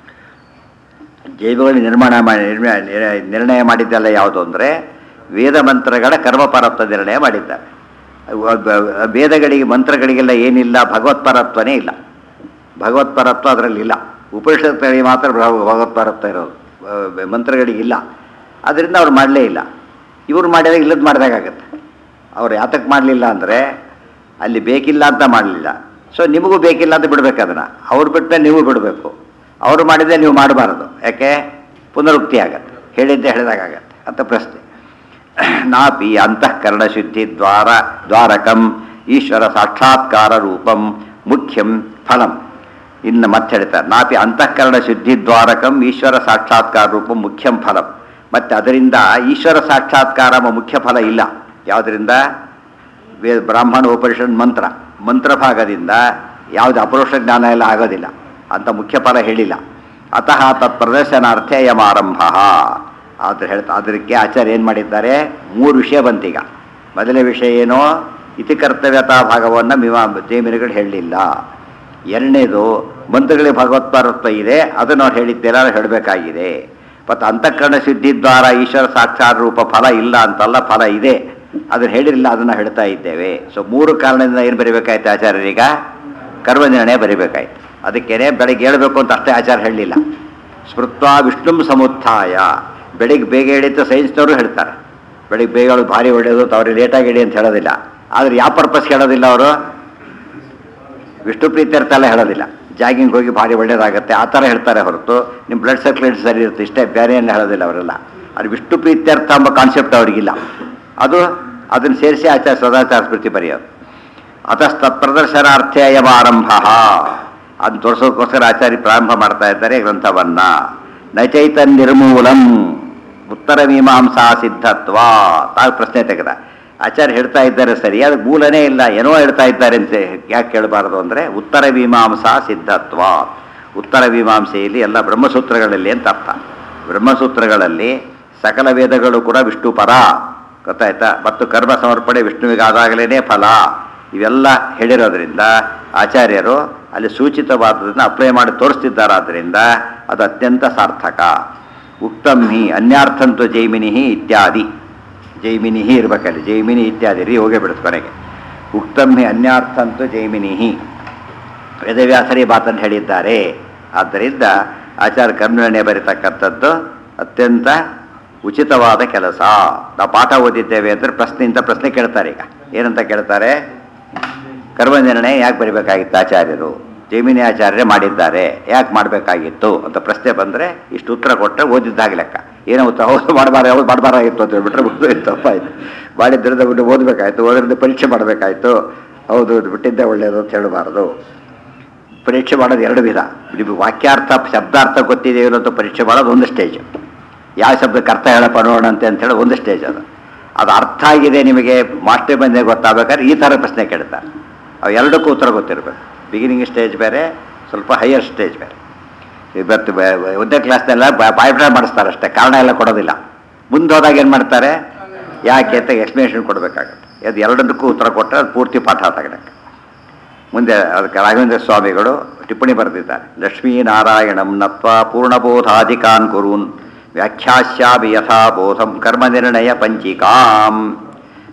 ಜೈವಗಳು ನಿರ್ಮಾಣ ಮಾಡಿ ನಿರ್ಮ- ನಿರ್- ನಿರ್ಣಯ ಮಾಡಿದ್ದೆಲ್ಲ ಯಾವುದು ಅಂದರೆ ವೇದ ಮಂತ್ರಗಳ ಕರ್ಮಪರತ್ವ ನಿರ್ಣಯ ಮಾಡಿದ್ದಾರೆ ಅವ್- ಅವ್- ವೇದಗಳಿಗೆ ಮಂತ್ರಗಳಿಗೆಲ್ಲ ಏನಿಲ್ಲ ಭಗವತ್ಪರತ್ವನೇ ಇಲ್ಲ ಭಗವತ್ಪರತ್ವ ಅದರಲ್ಲಿ ಇಲ್ಲ ಉಪನಿಷತ್ತುಗಳಿಗೆ ಮಾತ್ರ ಭಗವ- ಭಗವತ್ಪರತ್ವ ಇರೋದು ಅಹ್ ಮಂತ್ರಗಳಿಗಿಲ್ಲ ಅದರಿಂದ ಅವ್ರು ಮಾಡಲೇ ಇಲ್ಲ ಇವ್ರು ಮಾಡಿದಾಗ ಇಲ್ಲದ ಮಾಡಿದಾಗತ್ತೆ ಅವ್ರು ಯಾತಕ್ಕೆ ಮಾಡಲಿಲ್ಲ ಅಂದರೆ ಅಲ್ಲಿ ಬೇಕಿಲ್ಲ ಅಂತ ಮಾಡಲಿಲ್ಲ ಸೊ ನಿಮಗೂ ಬೇಕಿಲ್ಲ ಅಂತ ಬಿಡ್ಬೇಕು ಅದನ್ನು ಅವ್ರು ಬಿಟ್ಟರೆ ನೀವು ಬಿಡಬೇಕು ಅವರು ಮಾಡಿದ್ರೆ ನೀವು ಮಾಡಬಾರದು ಯಾಕೆ ಪುನರುಕ್ತಿ ಆಗತ್ತೆ ಹೇಳಿದ್ದೆ ಹೇಳಿದಾಗತ್ತೆ ಅಂತ ಪ್ರಶ್ನೆ ನಾಪಿ ಅಂತಃಕರಣ ಶುದ್ಧಿ ದ್ವಾರ ದ್ವಾರಕಂ ಈಶ್ವರ ಸಾಕ್ಷಾತ್ಕಾರ ರೂಪಂ ಮುಖ್ಯಂ ಫಲಂ ಇನ್ನು ಮತ್ತೆ ಹೇಳ್ತಾರೆ ನಾಪಿ ಅಂತಃಕರಣ ಶುದ್ಧಿ ದ್ವಾರಕಂ ಈಶ್ವರ ಸಾಕ್ಷಾತ್ಕಾರ ರೂಪಂ ಮುಖ್ಯಂ ಫಲಂ ಮತ್ತೆ ಅದರಿಂದ ಈಶ್ವರ ಸಾಕ್ಷಾತ್ಕಾರ ಎಂಬ ಮುಖ್ಯ ಫಲ ಇಲ್ಲ ಯಾವುದರಿಂದ ವೇ ಬ್ರಾಹ್ಮಣ ಉಪನಿಷತ್ ಮಂತ್ರ ಮಂತ್ರ ಭಾಗದಿಂದ ಯಾವುದು ಅಪರೋಕ್ಷ ಜ್ಞಾನ ಎಲ್ಲ ಆಗೋದಿಲ್ಲ ಅಂತ ಮುಖ್ಯ ಫಲ ಹೇಳಿಲ್ಲ ಅತಃ ತತ್ ಪ್ರದರ್ಶನಾರ್ಥೇ ಯಮಾರಂಭ ಆದ್ರೆ ಹೇಳ್ತಾ ಅದಕ್ಕೆ ಆಚಾರ್ಯ ಏನು ಮಾಡಿದ್ದಾರೆ ಮೂರು ವಿಷಯ ಬಂತೀಗ ಮೊದಲನೇ ವಿಷಯ ಏನೋ ಇತಿ ಕರ್ತವ್ಯತಾ ಭಾಗವನ್ನು ಮೀಮಾ ಜೈಮಿನಿಗಳು ಹೇಳಲಿಲ್ಲ ಎರಡನೇದು ಮಂತ್ರಗಳಿಗೆ ಭಗವತ್ಪಾರತ್ವ ಇದೆ ಅದನ್ನು ಅವ್ರು ಹೇಳಿದ್ದೆಲ್ಲ ಹೇಳಬೇಕಾಗಿದೆ ಮತ್ತು ಅಂತಃಕರಣ ಸಿದ್ಧಿ ದ್ವಾರ ಈಶ್ವರ ಸಾಕ್ಷಾತ್ ರೂಪ ಫಲ ಇಲ್ಲ ಅಂತಲ್ಲ ಫಲ ಇದೆ ಅದನ್ನು ಹೇಳಿರಲಿಲ್ಲ ಅದನ್ನು ಹೇಳ್ತಾ ಇದ್ದೇವೆ ಸೊ ಮೂರು ಕಾರಣದಿಂದ ಏನು ಬರೀಬೇಕಾಯ್ತು ಆಚಾರ್ಯರೀಗ ಕರ್ಮ ನಿರ್ಣಯ ಬರೀಬೇಕಾಯ್ತು ಅದಕ್ಕೇನೆ ಬೆಳಗ್ಗೆ ಹೇಳಬೇಕು ಅಂತ ಅಷ್ಟೇ ಆಚಾರ ಹೇಳಲಿಲ್ಲ ಸ್ಮೃತ್ವ ವಿಷ್ಣುಂ ಸಮುತ್ಥಾಯ ಬೆಳಿಗ್ಗೆ ಬೇಗ ಹೇಳಿದ್ದು ಸೈನ್ಸ್ನವರು ಹೇಳ್ತಾರೆ ಬೆಳಿಗ್ಗೆ ಬೇಗ ಹೇಳೋದು ಭಾರಿ ಒಳ್ಳೆಯದು ಅಂತ ಅವ್ರಿಗೆ ಲೇಟಾಗಿ ಹೇಳಿ ಅಂತ ಹೇಳೋದಿಲ್ಲ ಆದರೆ ಯಾವ ಪರ್ಪಸ್ ಹೇಳೋದಿಲ್ಲ ಅವರು ವಿಷ್ಣು ಪ್ರೀತ್ಯರ್ಥ ಎಲ್ಲ ಹೇಳೋದಿಲ್ಲ ಜಾಗಿಂಗ್ ಹೋಗಿ ಭಾರಿ ಒಳ್ಳೇದಾಗತ್ತೆ ಆ ಥರ ಹೇಳ್ತಾರೆ ಹೊರತು ನಿಮ್ಮ ಬ್ಲಡ್ ಸರ್ಕ್ಯುಲೇಟ್ ಸರಿ ಇರುತ್ತೆ ಇಷ್ಟೇ ಬೇರೆ ಏನು ಹೇಳೋದಿಲ್ಲ ಅವರೆಲ್ಲ ಅದು ವಿಷ್ಣು ಪ್ರೀತ್ಯರ್ಥ ಎಂಬ ಕಾನ್ಸೆಪ್ಟ್ ಅವರಿಗಿಲ್ಲ ಅದು ಅದನ್ನು ಸೇರಿಸಿ ಆಚಾರ ಸದಾಚಾರ ಸ್ಮೃತಿ ಬರೆಯೋದು ಅತಸ್ತತ್ಪ್ರದರ್ಶನಾರ್ಥೇ ಅಯಮ ಆರಂಭ ಅದನ್ನು ತೋರಿಸೋದಕ್ಕೋಸ್ಕರ ಆಚಾರ್ಯ ಪ್ರಾರಂಭ ಮಾಡ್ತಾ ಇದ್ದಾರೆ ಗ್ರಂಥವನ್ನ ನಚೈತನ್ ನಿರ್ಮೂಲಂ ಉತ್ತರ ಮೀಮಾಂಸಾ ಸಿದ್ಧತ್ವ ತಾವು ಪ್ರಶ್ನೆ ತೆಗೆದ ಆಚಾರ್ಯ ಹೇಳ್ತಾ ಇದ್ದಾರೆ ಸರಿ ಅದು ಮೂಲನೇ ಇಲ್ಲ ಏನೋ ಹೇಳ್ತಾ ಇದ್ದಾರೆ ಅಂತ ಯಾಕೆ ಕೇಳಬಾರದು ಅಂದರೆ ಉತ್ತರ ಮೀಮಾಂಸಾ ಸಿದ್ಧತ್ವ ಉತ್ತರ ಮೀಮಾಂಸೆಯಲ್ಲಿ ಎಲ್ಲ ಬ್ರಹ್ಮಸೂತ್ರಗಳಲ್ಲಿ ಅಂತ ಅರ್ಥ ಬ್ರಹ್ಮಸೂತ್ರಗಳಲ್ಲಿ ಸಕಲ ವೇದಗಳು ಕೂಡ ವಿಷ್ಣು ಪರ ಗೊತ್ತಾಯ್ತಾ ಮತ್ತು ಕರ್ಮ ಸಮರ್ಪಣೆ ವಿಷ್ಣುವಿಗಾದಾಗಲೇ ಫಲ ಇವೆಲ್ಲ ಹೇಳಿರೋದ್ರಿಂದ ಆಚಾರ್ಯರು ಅಲ್ಲಿ ಸೂಚಿತವಾದದನ್ನು ಅಪ್ಲೈ ಮಾಡಿ ತೋರಿಸ್ತಿದ್ದಾರಾದ್ರಿಂದ ಅದು ಅತ್ಯಂತ ಸಾರ್ಥಕ ಉಕ್ತಂ ಹಿ ಅನ್ಯಾರ್ಥಂತು ಜೈಮಿನಿ ಇತ್ಯಾದಿ ಜೈಮಿನಿ ಇರ್ಬೇಕಲ್ಲಿ ಜೈಮಿನಿ ಇತ್ಯಾದಿ ರೀ ಹೋಗೇ ಬಿಡುತ್ತೆ ಕೊನೆಗೆ ಉಕ್ತಂ ಹಿ ಅನ್ಯಾರ್ಥಂತು ಜೈಮಿನಿ ವೇದವ್ಯಾಸರಿ ಮಾತನ್ನು ಹೇಳಿದ್ದಾರೆ ಆದ್ದರಿಂದ ಆಚಾರ ಕರ್ಮಣೆ ಬರೀತಕ್ಕಂಥದ್ದು ಅತ್ಯಂತ ಉಚಿತವಾದ ಕೆಲಸ ನಾವು ಪಾಠ ಓದಿದ್ದೇವೆ ಅಂದರೆ ಪ್ರಶ್ನೆಯಿಂದ ಪ್ರಶ್ನೆ ಕೇಳ್ತಾರೆ ಈಗ ಏನಂತ ಕೇಳ್ತಾರೆ ಕರ್ಮ ನಿರ್ಣಯ ಯಾಕೆ ಬರಿಬೇಕಾಗಿತ್ತು ಆಚಾರ್ಯರು ಜೈಮಿನಿ ಆಚಾರ್ಯರೇ ಮಾಡಿದ್ದಾರೆ ಯಾಕೆ ಮಾಡಬೇಕಾಗಿತ್ತು ಅಂತ ಪ್ರಶ್ನೆ ಬಂದರೆ ಇಷ್ಟು ಉತ್ತರ ಕೊಟ್ಟರೆ ಓದಿದ್ದಾಗ ಲೆಕ್ಕ ಏನೋ ಉತ್ತರ ಹೌದು ಮಾಡಬಾರ ಹೌದು ಮಾಡಬಾರಾಗಿತ್ತು ಅಂತ ಹೇಳ್ಬಿಟ್ರೆ ಬಿಟ್ಟು ತಪ್ಪಾಯಿತು ಮಾಡಿದ್ದರಿಂದ ಬಿಟ್ಟು ಓದಬೇಕಾಯ್ತು ಓದ್ರಿಂದ ಪರೀಕ್ಷೆ ಮಾಡಬೇಕಾಯ್ತು ಹೌದು ಇದು ಬಿಟ್ಟಿದ್ದೇ ಒಳ್ಳೆಯದು ಅಂತ ಹೇಳಬಾರ್ದು ಪರೀಕ್ಷೆ ಮಾಡೋದು ಎರಡು ವಿಧ ನಿಮಗೆ ವಾಕ್ಯಾರ್ಥ ಶಬ್ದಾರ್ಥ ಗೊತ್ತಿದೆಯೋ ಅಂತ ಪರೀಕ್ಷೆ ಮಾಡೋದು ಒಂದು ಸ್ಟೇಜ್ ಯಾವ ಶಬ್ದಕ್ಕೆ ಅರ್ಥ ಹೇಳಪ್ಪ ನೋಡೋಣ ಅಂತ ಹೇಳಿ ಒಂದು ಸ್ಟೇಜ್ ಅದು ಅದು ಅರ್ಥ ಆಗಿದೆ ನಿಮಗೆ ಮಾಸ್ಟರ್ ಬಂದೇ ಗೊತ್ತಾಗಬೇಕಾದ್ರೆ ಈ ಥರ ಪ್ರಶ್ನೆ ಕೇಳ್ತಾರೆ ಅವು ಎರಡಕ್ಕೂ ಉತ್ತರ ಗೊತ್ತಿರಬೇಕು ಬಿಗಿನಿಂಗ್ ಸ್ಟೇಜ್ ಬೇರೆ ಸ್ವಲ್ಪ ಹೈಯರ್ ಸ್ಟೇಜ್ ಬೇರೆ ಇವತ್ತು ಬ- ಬ- ಒಂದನೇ ಕ್ಲಾಸ್ನೆಲ್ಲ ಬಾಯ್ಬಿಟ್ರೆ ಮಾಡಿಸ್ತಾರೆ ಅಷ್ಟೇ ಕಾರಣ ಎಲ್ಲ ಕೊಡೋದಿಲ್ಲ ಮುಂದೆ ಹೋದಾಗ ಏನು ಮಾಡ್ತಾರೆ ಯಾಕೆ ಅಂತ ಎಕ್ಸ್ಪ್ಲನೇಷನ್ ಕೊಡಬೇಕಾಗತ್ತೆ ಅದು ಎರಡಕ್ಕೂ ಉತ್ತರ ಕೊಟ್ಟರೆ ಅದು ಪೂರ್ತಿ ಪಾಠ ತಗಡಕ್ಕೆ ಮುಂದೆ ಅದಕ್ಕೆ ರಾಘವೇಂದ್ರ ಸ್ವಾಮಿಗಳು ಟಿಪ್ಪಣಿ ಬರೆದಿದ್ದಾರೆ ಲಕ್ಷ್ಮೀನಾರಾಯಣಂ ನತ್ವ ಪೂರ್ಣಬೋಧಾಧಿಕಾನ್ ಕುರುನ್ ವ್ಯಾಖ್ಯಾಸ್ಯಾಮಿ ಯಥಾ ಬೋಧಂ ಕರ್ಮ ನಿರ್ಣಯ ಪಂಚಿಕಾಂ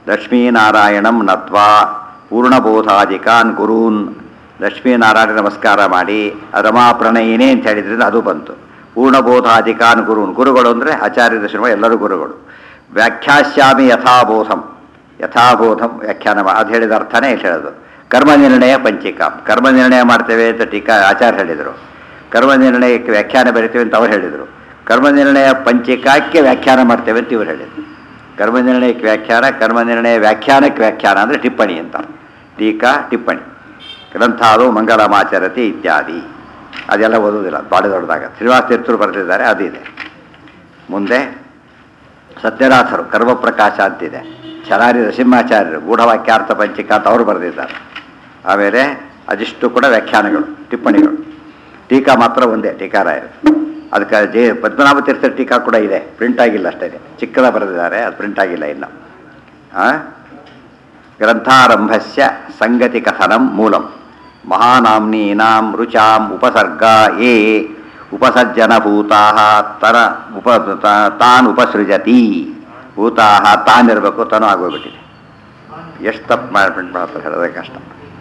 ಲಕ್ಷ್ಮೀನಾರಾಯಣಂ ನತ್ವಾ ಪೂರ್ಣಬೋಧಾಧಿಕಾನ್ ಗುರೂನ್ ಲಕ್ಷ್ಮೀನಾರಾಯಣ ನಮಸ್ಕಾರ ಮಾಡಿ ರಮಾ ಪ್ರಣಯಿನೇ ಅಂತ ಹೇಳಿದ್ರಿಂದ ಅದು ಬಂತು ಪೂರ್ಣಬೋಧಾಧಿಕಾನ್ ಗುರೂನ್ ಗುರುಗಳು ಅಂದರೆ ಆಚಾರ್ಯ ದರ್ಶನ ಎಲ್ಲರೂ ಗುರುಗಳು ವ್ಯಾಖ್ಯಾಸ್ಯಾಮಿ ಯಥಾಬೋಧಂ ಯಥಾಬೋಧಂ ವ್ಯಾಖ್ಯಾನ ಮಾ- ಅದು ಹೇಳಿದ ಅರ್ಥನೇ ಇಲ್ಲಿ ಹೇಳೋದು ಕರ್ಮ ನಿರ್ಣಯ ಪಂಚಿಕಾ ಕರ್ಮ ನಿರ್ಣಯ ಮಾಡ್ತೇವೆ ಅಂತ ಟೀಕಾ ಆಚಾರ್ಯ ಹೇಳಿದರು ಕರ್ಮ ನಿರ್ಣಯಕ್ಕೆ ವ್ಯಾಖ್ಯಾನ ಬರಿತೇವೆ ಅಂತ ಅವ್ರು ಹೇಳಿದರು ಕರ್ಮ ನಿರ್ಣಯ ಪಂಚಿಕಾಕ್ಕೆ ವ್ಯಾಖ್ಯಾನ ಮಾಡ್ತೇವೆ ಅಂತ ಇವ್ರು ಹೇಳಿದರು ಕರ್ಮ ನಿರ್ಣಯಕ್ಕೆ ವ್ಯಾಖ್ಯಾನ ಕರ್ಮ ನಿರ್ಣಯ ವ್ಯಾಖ್ಯಾನಕ್ಕೆ ವ್ಯಾಖ್ಯಾನ ಅಂದರೆ ಟಿಪ್ಪಣಿ ಅಂತ ಟೀಕಾ ಟಿಪ್ಪಣಿ ಗ್ರಂಥಾಲು ಮಂಗಳಮಾಚರತಿ ಇತ್ಯಾದಿ ಅದೆಲ್ಲ ಓದೋದಿಲ್ಲ ಭಾಳ ದೊಡ್ಡದಾಗ ಶ್ರೀನಿವಾಸ ತೀರ್ಥರು ಬರೆದಿದ್ದಾರೆ ಅದಿದೆ ಮುಂದೆ ಸತ್ಯನಾಥರು ಕರ್ಮಪ್ರಕಾಶ ಅಂತಿದೆ ಚರಾರಿ ನರಸಿಂಹಾಚಾರ್ಯರು ಗೂಢವಾಕ್ಯಾರ್ಥ ಪಂಚಿಕ ಅಂತ ಅವರು ಬರೆದಿದ್ದಾರೆ ಆಮೇಲೆ ಅದಿಷ್ಟು ಕೂಡ ವ್ಯಾಖ್ಯಾನಗಳು ಟಿಪ್ಪಣಿಗಳು ಟೀಕಾ ಮಾತ್ರ ಒಂದೇ ಟೀಕಾರಾಯರು ಅದಕ್ಕೆ ಜೆ ಪದ್ಮನಾಭ ತೀರ್ಥ ಟೀಕಾ ಕೂಡ ಇದೆ ಪ್ರಿಂಟ್ ಆಗಿಲ್ಲ ಅಷ್ಟೇ ಚಿಕ್ಕದ ಬರೆದಿದ್ದಾರೆ ಅದು ಪ್ರಿಂಟ್ ಆಗಿಲ್ಲ ಇನ್ನು ಆ? ಗ್ರಂಥಾರಂಭಸ್ಯ ಸಂಗತಿ ಕಥನಂ ಮೂಲಂ ಮಹಾನಾಮ್ನೀನಾಂ ರುಚಾಂ ಉಪಸರ್ಗ ಏ ಉಪಸಜ್ಜನಭೂತಾ ತರ ಉಪ ತ- ತಾನ್ ಉಪಸೃಜತಿ ಭೂತಾ ತಾನಿರಬೇಕು ತಾನು ಆಗೋಗ್ಬಿಟ್ಟಿದೆ ಎಷ್ಟು ತಪ್ಪು ಮಾಡಿ ಪ್ರಿಂಟ್ ಮಾಡ್ತಾರೆ ಹೇಳೋದೇ ಕಷ್ಟ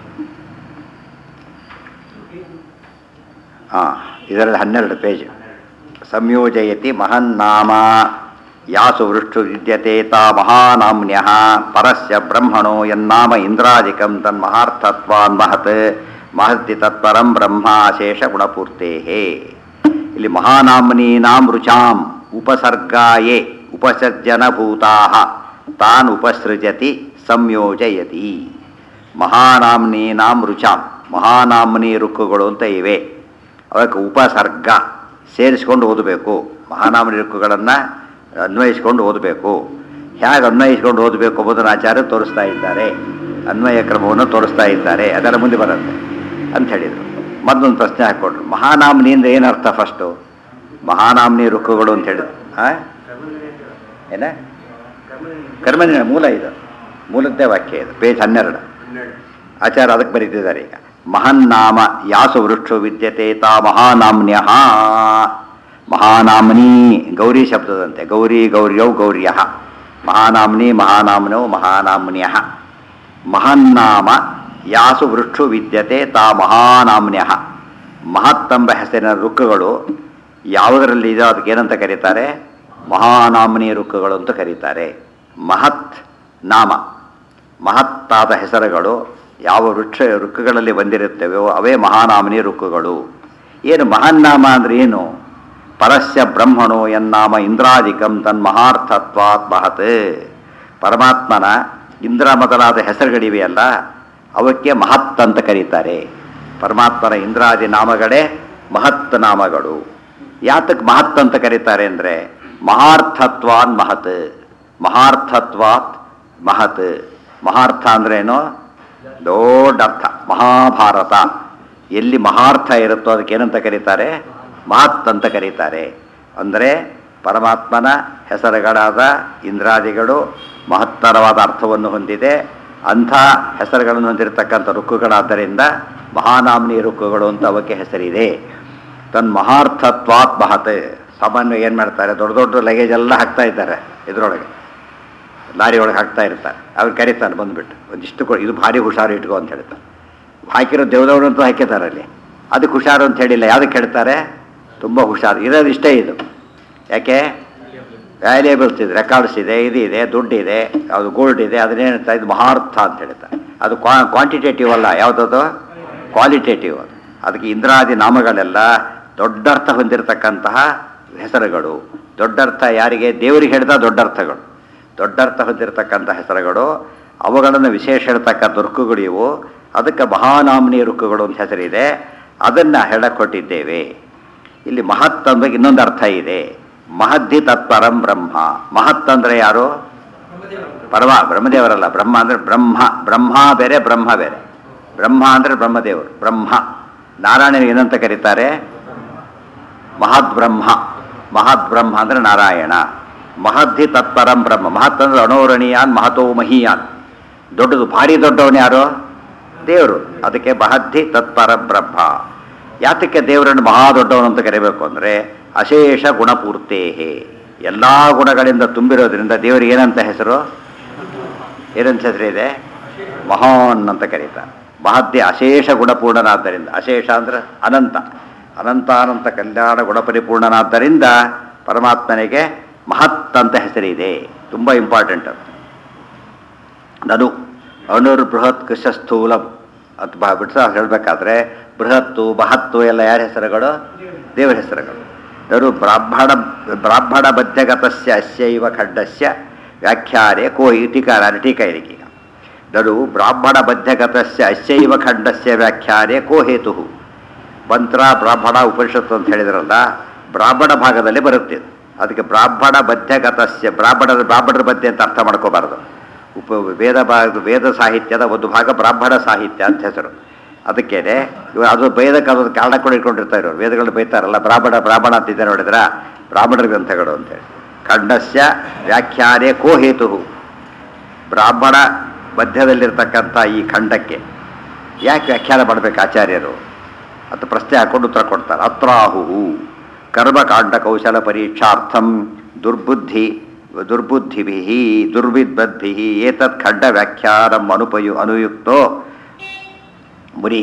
ಹಾಂ ಇದರಲ್ಲಿ ಹನ್ನೆರಡು ಪೇಜ್ ಸಂಯೋಜಯತಿ ಮಹನ್ನಾಮ ಯಾಸು ವೃಷ್ಟು ವಿದ್ಯತೆ ತಾ ಮಹಾನಾಮ್ನ್ಯ ಪರಸ್ಯ ಬ್ರಹ್ಮಣೋ ಯನ್ನಾಮ ಇಂದ್ರಾದಿಕಂ ತನ್ಮಹಾರ್ಥತ್ವಾನ್ ಮಹತ್ ಮಹತ್ತಿ ತತ್ಪರಂ ಬ್ರಹ್ಮ ಅಶೇಷ ಗುಣಪೂರ್ತೆ ಇಲ್ಲಿ ಮಹಾನಾಮ್ನೀನಾಂ ರುಚಾಂ ಉಪಸರ್ಗಾಯೇ ಉಪಸರ್ಜನಭೂತಾ ತಾನ್ ಉಪಸೃಜತಿ ಸಂಯೋಜಯತಿ ಮಹಾನಾಮ್ನೀನಾಂ ರುಚಾಂ ಮಹಾನಾಮ್ನಿ ರುಕ್ಕುಗಳು ಅಂತ ಇವೆ ಅವಕ್ಕೆ ಉಪಸರ್ಗ ಸೇರಿಸ್ಕೊಂಡು ಓದಬೇಕು ಮಹಾನಾಮನಿ ರುಕ್ಕುಗಳನ್ನು ಅನ್ವಯಿಸ್ಕೊಂಡು ಓದಬೇಕು ಹೇಗೆ ಅನ್ವಯಿಸ್ಕೊಂಡು ಓದಬೇಕು ಎಂಬುದನ್ನು ಆಚಾರ್ಯ ತೋರಿಸ್ತಾ ಇದ್ದಾರೆ ಅನ್ವಯ ಕ್ರಮವನ್ನು ತೋರಿಸ್ತಾ ಇದ್ದಾರೆ ಅದರ ಮುಂದೆ ಬರುತ್ತೆ ಅಂತ ಹೇಳಿದರು ಮತ್ತೊಂದು ಪ್ರಶ್ನೆ ಹಾಕ್ಕೊಟ್ರು ಮಹಾನಾಮ್ನಿ ಅಂದರೆ ಏನರ್ಥ ಫಸ್ಟು ಮಹಾನಾಮ್ನಿ ರುಕ್ಕುಗಳು ಅಂತ ಹೇಳಿದ್ರು ಹಾಂ ಏನ ಕರ್ಮನಿರ್ಣಯ ಮೂಲ ಇದು ಮೂಲದ್ದೇ ವಾಕ್ಯ ಇದು ಪೇಜ್ ಹನ್ನೆರಡು ಆಚಾರ ಅದಕ್ಕೆ ಬರೀತಿದ್ದಾರೆ ಈಗ ಮಹನ್ನಾಮ ಯಾಸು ವೃಕ್ಷು ವಿದ್ಯತೆ ತಾ ಮಹಾನಾಮ್ನ್ಯ ಮಹಾನಾಮ್ನಿ ಗೌರಿ ಶಬ್ದದಂತೆ ಗೌರಿ ಗೌರ್ಯೌ ಗೌರ್ಯ ಮಹಾನಾಮ್ನಿ ಮಹಾನಾಮ್ನೋ ಮಹಾನಾಮ್ನ್ಯ ಮಹನ್ನಾಮ ಯಾಸು ವೃಕ್ಷು ವಿದ್ಯತೆ ತಾ ಮಹಾನಾಮ್ನ್ಯ ಮಹತ್ತೆಂಬ ಹೆಸರಿನ ರುಕ್ಕುಗಳು ಯಾವುದರಲ್ಲಿ ಇದೋ ಅದಕ್ಕೆ ಏನಂತ ಕರೀತಾರೆ ಮಹಾನಾಮ್ನಿ ರುಕ್ಕುಗಳು ಅಂತ ಕರೀತಾರೆ ಮಹತ್ ನಾಮ ಮಹತ್ತಾದ ಹೆಸರುಗಳು ಯಾವ ವೃಕ್ಷ ರುಕ್ಕುಗಳಲ್ಲಿ ಬಂದಿರುತ್ತವೆಯೋ ಅವೇ ಮಹಾನಾಮನಿ ರುಕ್ಕುಗಳು ಏನು ಮಹಾನ್ನಾಮ ಅಂದ್ರೆ ಏನು ಪರಸ್ಯ ಬ್ರಹ್ಮಣೋ ಎನ್ನಾಮ ಇಂದ್ರಾದಿಕಂ ತನ್ಮಹಾರ್ಥತ್ವಾತ್ ಮಹತ್ ಪರಮಾತ್ಮನ ಇಂದ್ರ ಮೊದಲಾದ ಹೆಸರುಗಳಿವೆಯಲ್ಲ ಅವಕ್ಕೆ ಮಹತ್ ಅಂತ ಕರೀತಾರೆ ಪರಮಾತ್ಮನ ಇಂದ್ರಾದಿ ನಾಮಗಳೇ ಮಹತ್ ನಾಮಗಳು ಯಾತಕ್ಕೆ ಮಹತ್ ಅಂತ ಕರೀತಾರೆ ಅಂದರೆ ಮಹಾರ್ಥತ್ವಾನ್ ಮಹತ್ ಮಹಾರ್ಥತ್ವಾತ್ ಮಹತ್ ಮಹಾರ್ಥ ಅಂದ್ರೇನು ದೊಡ್ಡ ಅರ್ಥ ಮಹಾಭಾರತ ಎಲ್ಲಿ ಮಹಾರ್ಥ ಇರುತ್ತೋ ಅದಕ್ಕೆ ಏನಂತ ಕರೀತಾರೆ ಮಹತ್ ಅಂತ ಕರೀತಾರೆ ಅಂದರೆ ಪರಮಾತ್ಮನ ಹೆಸರುಗಳಾದ ಇಂದ್ರಾದಿಗಳು ಮಹತ್ತರವಾದ ಅರ್ಥವನ್ನು ಹೊಂದಿದೆ ಅಂಥ ಹೆಸರುಗಳನ್ನು ಹೊಂದಿರತಕ್ಕಂಥ ರುಕ್ಕುಗಳಾದ್ದರಿಂದ ಮಹಾನಾಮ್ನಿ ರುಕ್ಕುಗಳು ಅಂತ ಅವಕ್ಕೆ ಹೆಸರಿದೆ ತನ್ನ ಮಹಾರ್ಥತ್ವಾತ್ ಮಹತ್ ಸಾಮಾನ್ಯ ಏನು ಮಾಡ್ತಾರೆ ದೊಡ್ಡ ದೊಡ್ಡ ಲಗೇಜ್ ಎಲ್ಲ ಹಾಕ್ತಾ ಇದ್ದಾರೆ ಇದರೊಳಗೆ ಲಾರಿ ಒಳಗೆ ಹಾಕ್ತಾ ಇರ್ತಾರೆ ಅವ್ರು ಕರೀತಾನೆ ಬಂದುಬಿಟ್ಟು ಒಂದಿಷ್ಟು ಕೊ ಇದು ಭಾರಿ ಹುಷಾರು ಇಟ್ಕೋ ಅಂತ ಹೇಳ್ತಾರೆ ಹಾಕಿರೋ ದೇವದವರು ಅಂತ ಹಾಕಿದ್ದಾರೆ ಅಲ್ಲಿ ಅದಕ್ಕೆ ಹುಷಾರು ಅಂತ ಹೇಳಿಲ್ಲ ಯಾವುದಕ್ಕೆ ಹೇಳ್ತಾರೆ ತುಂಬ ಹುಷಾರು ಇರೋದು ಇಷ್ಟೇ ಇದು ಯಾಕೆ ವ್ಯಾಲ್ಯೂಬಲ್ಸ್ ಇದೆ ರೆಕಾರ್ಡ್ಸ್ ಇದೆ ಇದು ಇದೆ ದುಡ್ಡು ಇದೆ ಅದು ಗೋಲ್ಡ್ ಇದೆ ಅದನ್ನೇನಂತ ಇದು ಮಹಾರ್ಥ ಅಂತ ಹೇಳ್ತಾರೆ ಅದು ಕ್ವಾ ಕ್ವಾಂಟಿಟೇಟಿವ್ ಅಲ್ಲ ಯಾವುದದು ಕ್ವಾಲಿಟೇಟಿವ್ ಅದು ಅದಕ್ಕೆ ಇಂದ್ರಾದಿ ನಾಮಗಳೆಲ್ಲ ದೊಡ್ಡರ್ಥ ಹೊಂದಿರತಕ್ಕಂತಹ ಹೆಸರುಗಳು ದೊಡ್ಡರ್ಥ ಯಾರಿಗೆ ದೇವರಿಗೆ ಹೇಳಿದ ದೊಡ್ಡರ್ಥಗಳು ದೊಡ್ಡರ್ಥ ಹೊಂದಿರತಕ್ಕಂಥ ಹೆಸರುಗಳು ಅವುಗಳನ್ನು ವಿಶೇಷ ಹೇಳ್ತಕ್ಕಂಥ ರುಕ್ಕುಗಳು ಇವು ಅದಕ್ಕೆ ಮಹಾನಾಮ್ನಿ ರುಕ್ಕುಗಳು ಅಂತ ಹೆಸರಿದೆ ಅದನ್ನು ಹೇಳಕೊಟ್ಟಿದ್ದೇವೆ ಇಲ್ಲಿ ಮಹತ್ ಅಂದಾಗ ಇನ್ನೊಂದು ಅರ್ಥ ಇದೆ ಮಹದ್ದಿ ತತ್ಪರಂ ಬ್ರಹ್ಮ ಮಹತ್ ಅಂದರೆ ಯಾರು ಪರಮ ಬ್ರಹ್ಮದೇವರಲ್ಲ ಬ್ರಹ್ಮ ಅಂದರೆ ಬ್ರಹ್ಮ ಬ್ರಹ್ಮ ಬೇರೆ ಬ್ರಹ್ಮ ಬೇರೆ ಬ್ರಹ್ಮ ಅಂದರೆ ಬ್ರಹ್ಮದೇವರು ಬ್ರಹ್ಮ ನಾರಾಯಣ ಏನಂತ ಕರೀತಾರೆ ಮಹದ್ ಬ್ರಹ್ಮ ಮಹದ್ ಬ್ರಹ್ಮ ಅಂದರೆ ನಾರಾಯಣ ಮಹದ್ದಿ ತತ್ಪರಂ ಬ್ರಹ್ಮ ಮಹತ್ ಅಂದ್ರೆ ಅಣೋರಣೀಯಾನ್ ಮಹತೋ ಮಹೀಯಾನ್ ದೊಡ್ಡದು ಭಾರಿ ದೊಡ್ಡವನು ಯಾರು ದೇವರು ಅದಕ್ಕೆ ಮಹದ್ದಿ ತತ್ಪರ ಬ್ರಹ್ಮ ಯಾತಕ್ಕೆ ದೇವರನ್ನು ಮಹಾ ದೊಡ್ಡವನು ಅಂತ ಕರಿಬೇಕು ಅಂದರೆ ಅಶೇಷ ಗುಣಪೂರ್ತೇಹೇ ಎಲ್ಲ ಗುಣಗಳಿಂದ ತುಂಬಿರೋದ್ರಿಂದ ದೇವರಿಗೆ ಏನಂತ ಹೆಸರು ಏನಂತ ಹೆಸರಿದೆ ಮಹಾನ್ ಅಂತ ಕರೀತಾರೆ ಮಹದ್ಯ ಅಶೇಷ ಗುಣಪೂರ್ಣನಾದ್ದರಿಂದ ಅಶೇಷ ಅಂದ್ರೆ ಅನಂತ ಅನಂತಾನಂತ ಕಲ್ಯಾಣ ಗುಣಪರಿಪೂರ್ಣನಾದ್ದರಿಂದ ಪರಮಾತ್ಮನಿಗೆ ಮಹತ್ ಅಂತ ಹೆಸರಿದೆ ತುಂಬ ಇಂಪಾರ್ಟೆಂಟ್ ಅದು ನನು ಅಣುರ್ ಬೃಹತ್ ಕೃಷ ಸ್ಥೂಲಂ ಅಂತ ಬಾ ಬಿಟ್ಟು ಹೇಳಬೇಕಾದ್ರೆ ಬೃಹತ್ತು ಮಹತ್ತು ಎಲ್ಲ ಯಾರ ಹೆಸರುಗಳು ದೇವರ ಹೆಸರುಗಳು ನರು ಬ್ರಾಹ್ಮಣ ಬ್ರಾಹ್ಮಣ ಮಧ್ಯಗತಸ್ಯ ಅಸ್ಯೈವ ಖಂಡಸ್ಯ ವ್ಯಾಖ್ಯಾನೆ ಕೋ ಈ ಟೀಕಾರ ಟೀಕಾ ಇದಕ್ಕೀಗ ನಡು ಬ್ರಾಹ್ಮಣ ಮಧ್ಯಗತಸ್ಯ ಅಸ್ಯೈವ ಖಂಡಸ್ಯ ವ್ಯಾಖ್ಯಾನೆ ಕೋ ಹೇತು ಮಂತ್ರ ಬ್ರಾಹ್ಮಣ ಉಪನಿಷತ್ತು ಅಂತ ಹೇಳಿದ್ರಲ್ಲ ಬ್ರಾಹ್ಮಣ ಭಾಗದಲ್ಲಿ ಬರುತ್ತೆ ಇದು. ಅದಕ್ಕೆ ಬ್ರಾಹ್ಮಣ ಮಧ್ಯಗತಸ್ಯ ಬ್ರಾಹ್ಮಣರ ಬ್ರಾಹ್ಮಣರ ಮಧ್ಯೆ ಅಂತ ಅರ್ಥ ಮಾಡ್ಕೋಬಾರ್ದು ಉಪ ವೇದ ಭಾಗ ವೇದ ಸಾಹಿತ್ಯದ ಒಂದು ಭಾಗ ಬ್ರಾಹ್ಮಣ ಸಾಹಿತ್ಯ ಅಂತ ಹೆಸರು ಅದಕ್ಕೇನೆ ಇವ ಅದು ವೇದಕ್ಕೆ ಅದೊಂದು ಕಾರಣ ಕೂಡ ಇಟ್ಕೊಂಡಿರ್ತಾರೆ ಇವರು ವೇದಗಳು ಬೈತಾರಲ್ಲ ಬ್ರಾಹ್ಮಣ ಬ್ರಾಹ್ಮಣ ಅಂತಿದ್ದೆ ನೋಡಿದ್ರ ಬ್ರಾಹ್ಮಣರ ಗ್ರಂಥಗಳು ಅಂತೇಳಿ ಖಂಡಸ್ಯ ವ್ಯಾಖ್ಯಾನೆ ಕೋ ಹೇತು ಬ್ರಾಹ್ಮಣ ಮಧ್ಯದಲ್ಲಿರ್ತಕ್ಕಂಥ ಈ ಖಂಡಕ್ಕೆ ಯಾಕೆ ವ್ಯಾಖ್ಯಾನ ಮಾಡಬೇಕು ಆಚಾರ್ಯರು ಅಂತ ಪ್ರಶ್ನೆ ಹಾಕೊಂಡು ಉತ್ತರ ಕೊಡ್ತಾರೆ ಅತ್ರಾಹು ಕರ್ಮಕಾಂಡ ಕೌಶಲ ಪರೀಕ್ಷಾರ್ಥಂ ದುರ್ಬುದ್ಧಿ ದುರ್ಬುದ್ಧಿಭಿ ದುರ್ವಿದ್ಬದ್ಭಿ ಏತತ್ ಖಂಡ ವ್ಯಾಖ್ಯಾನಂ ಅನುಪಯು ಅನುಯುಕ್ತೋ ಮುನಿ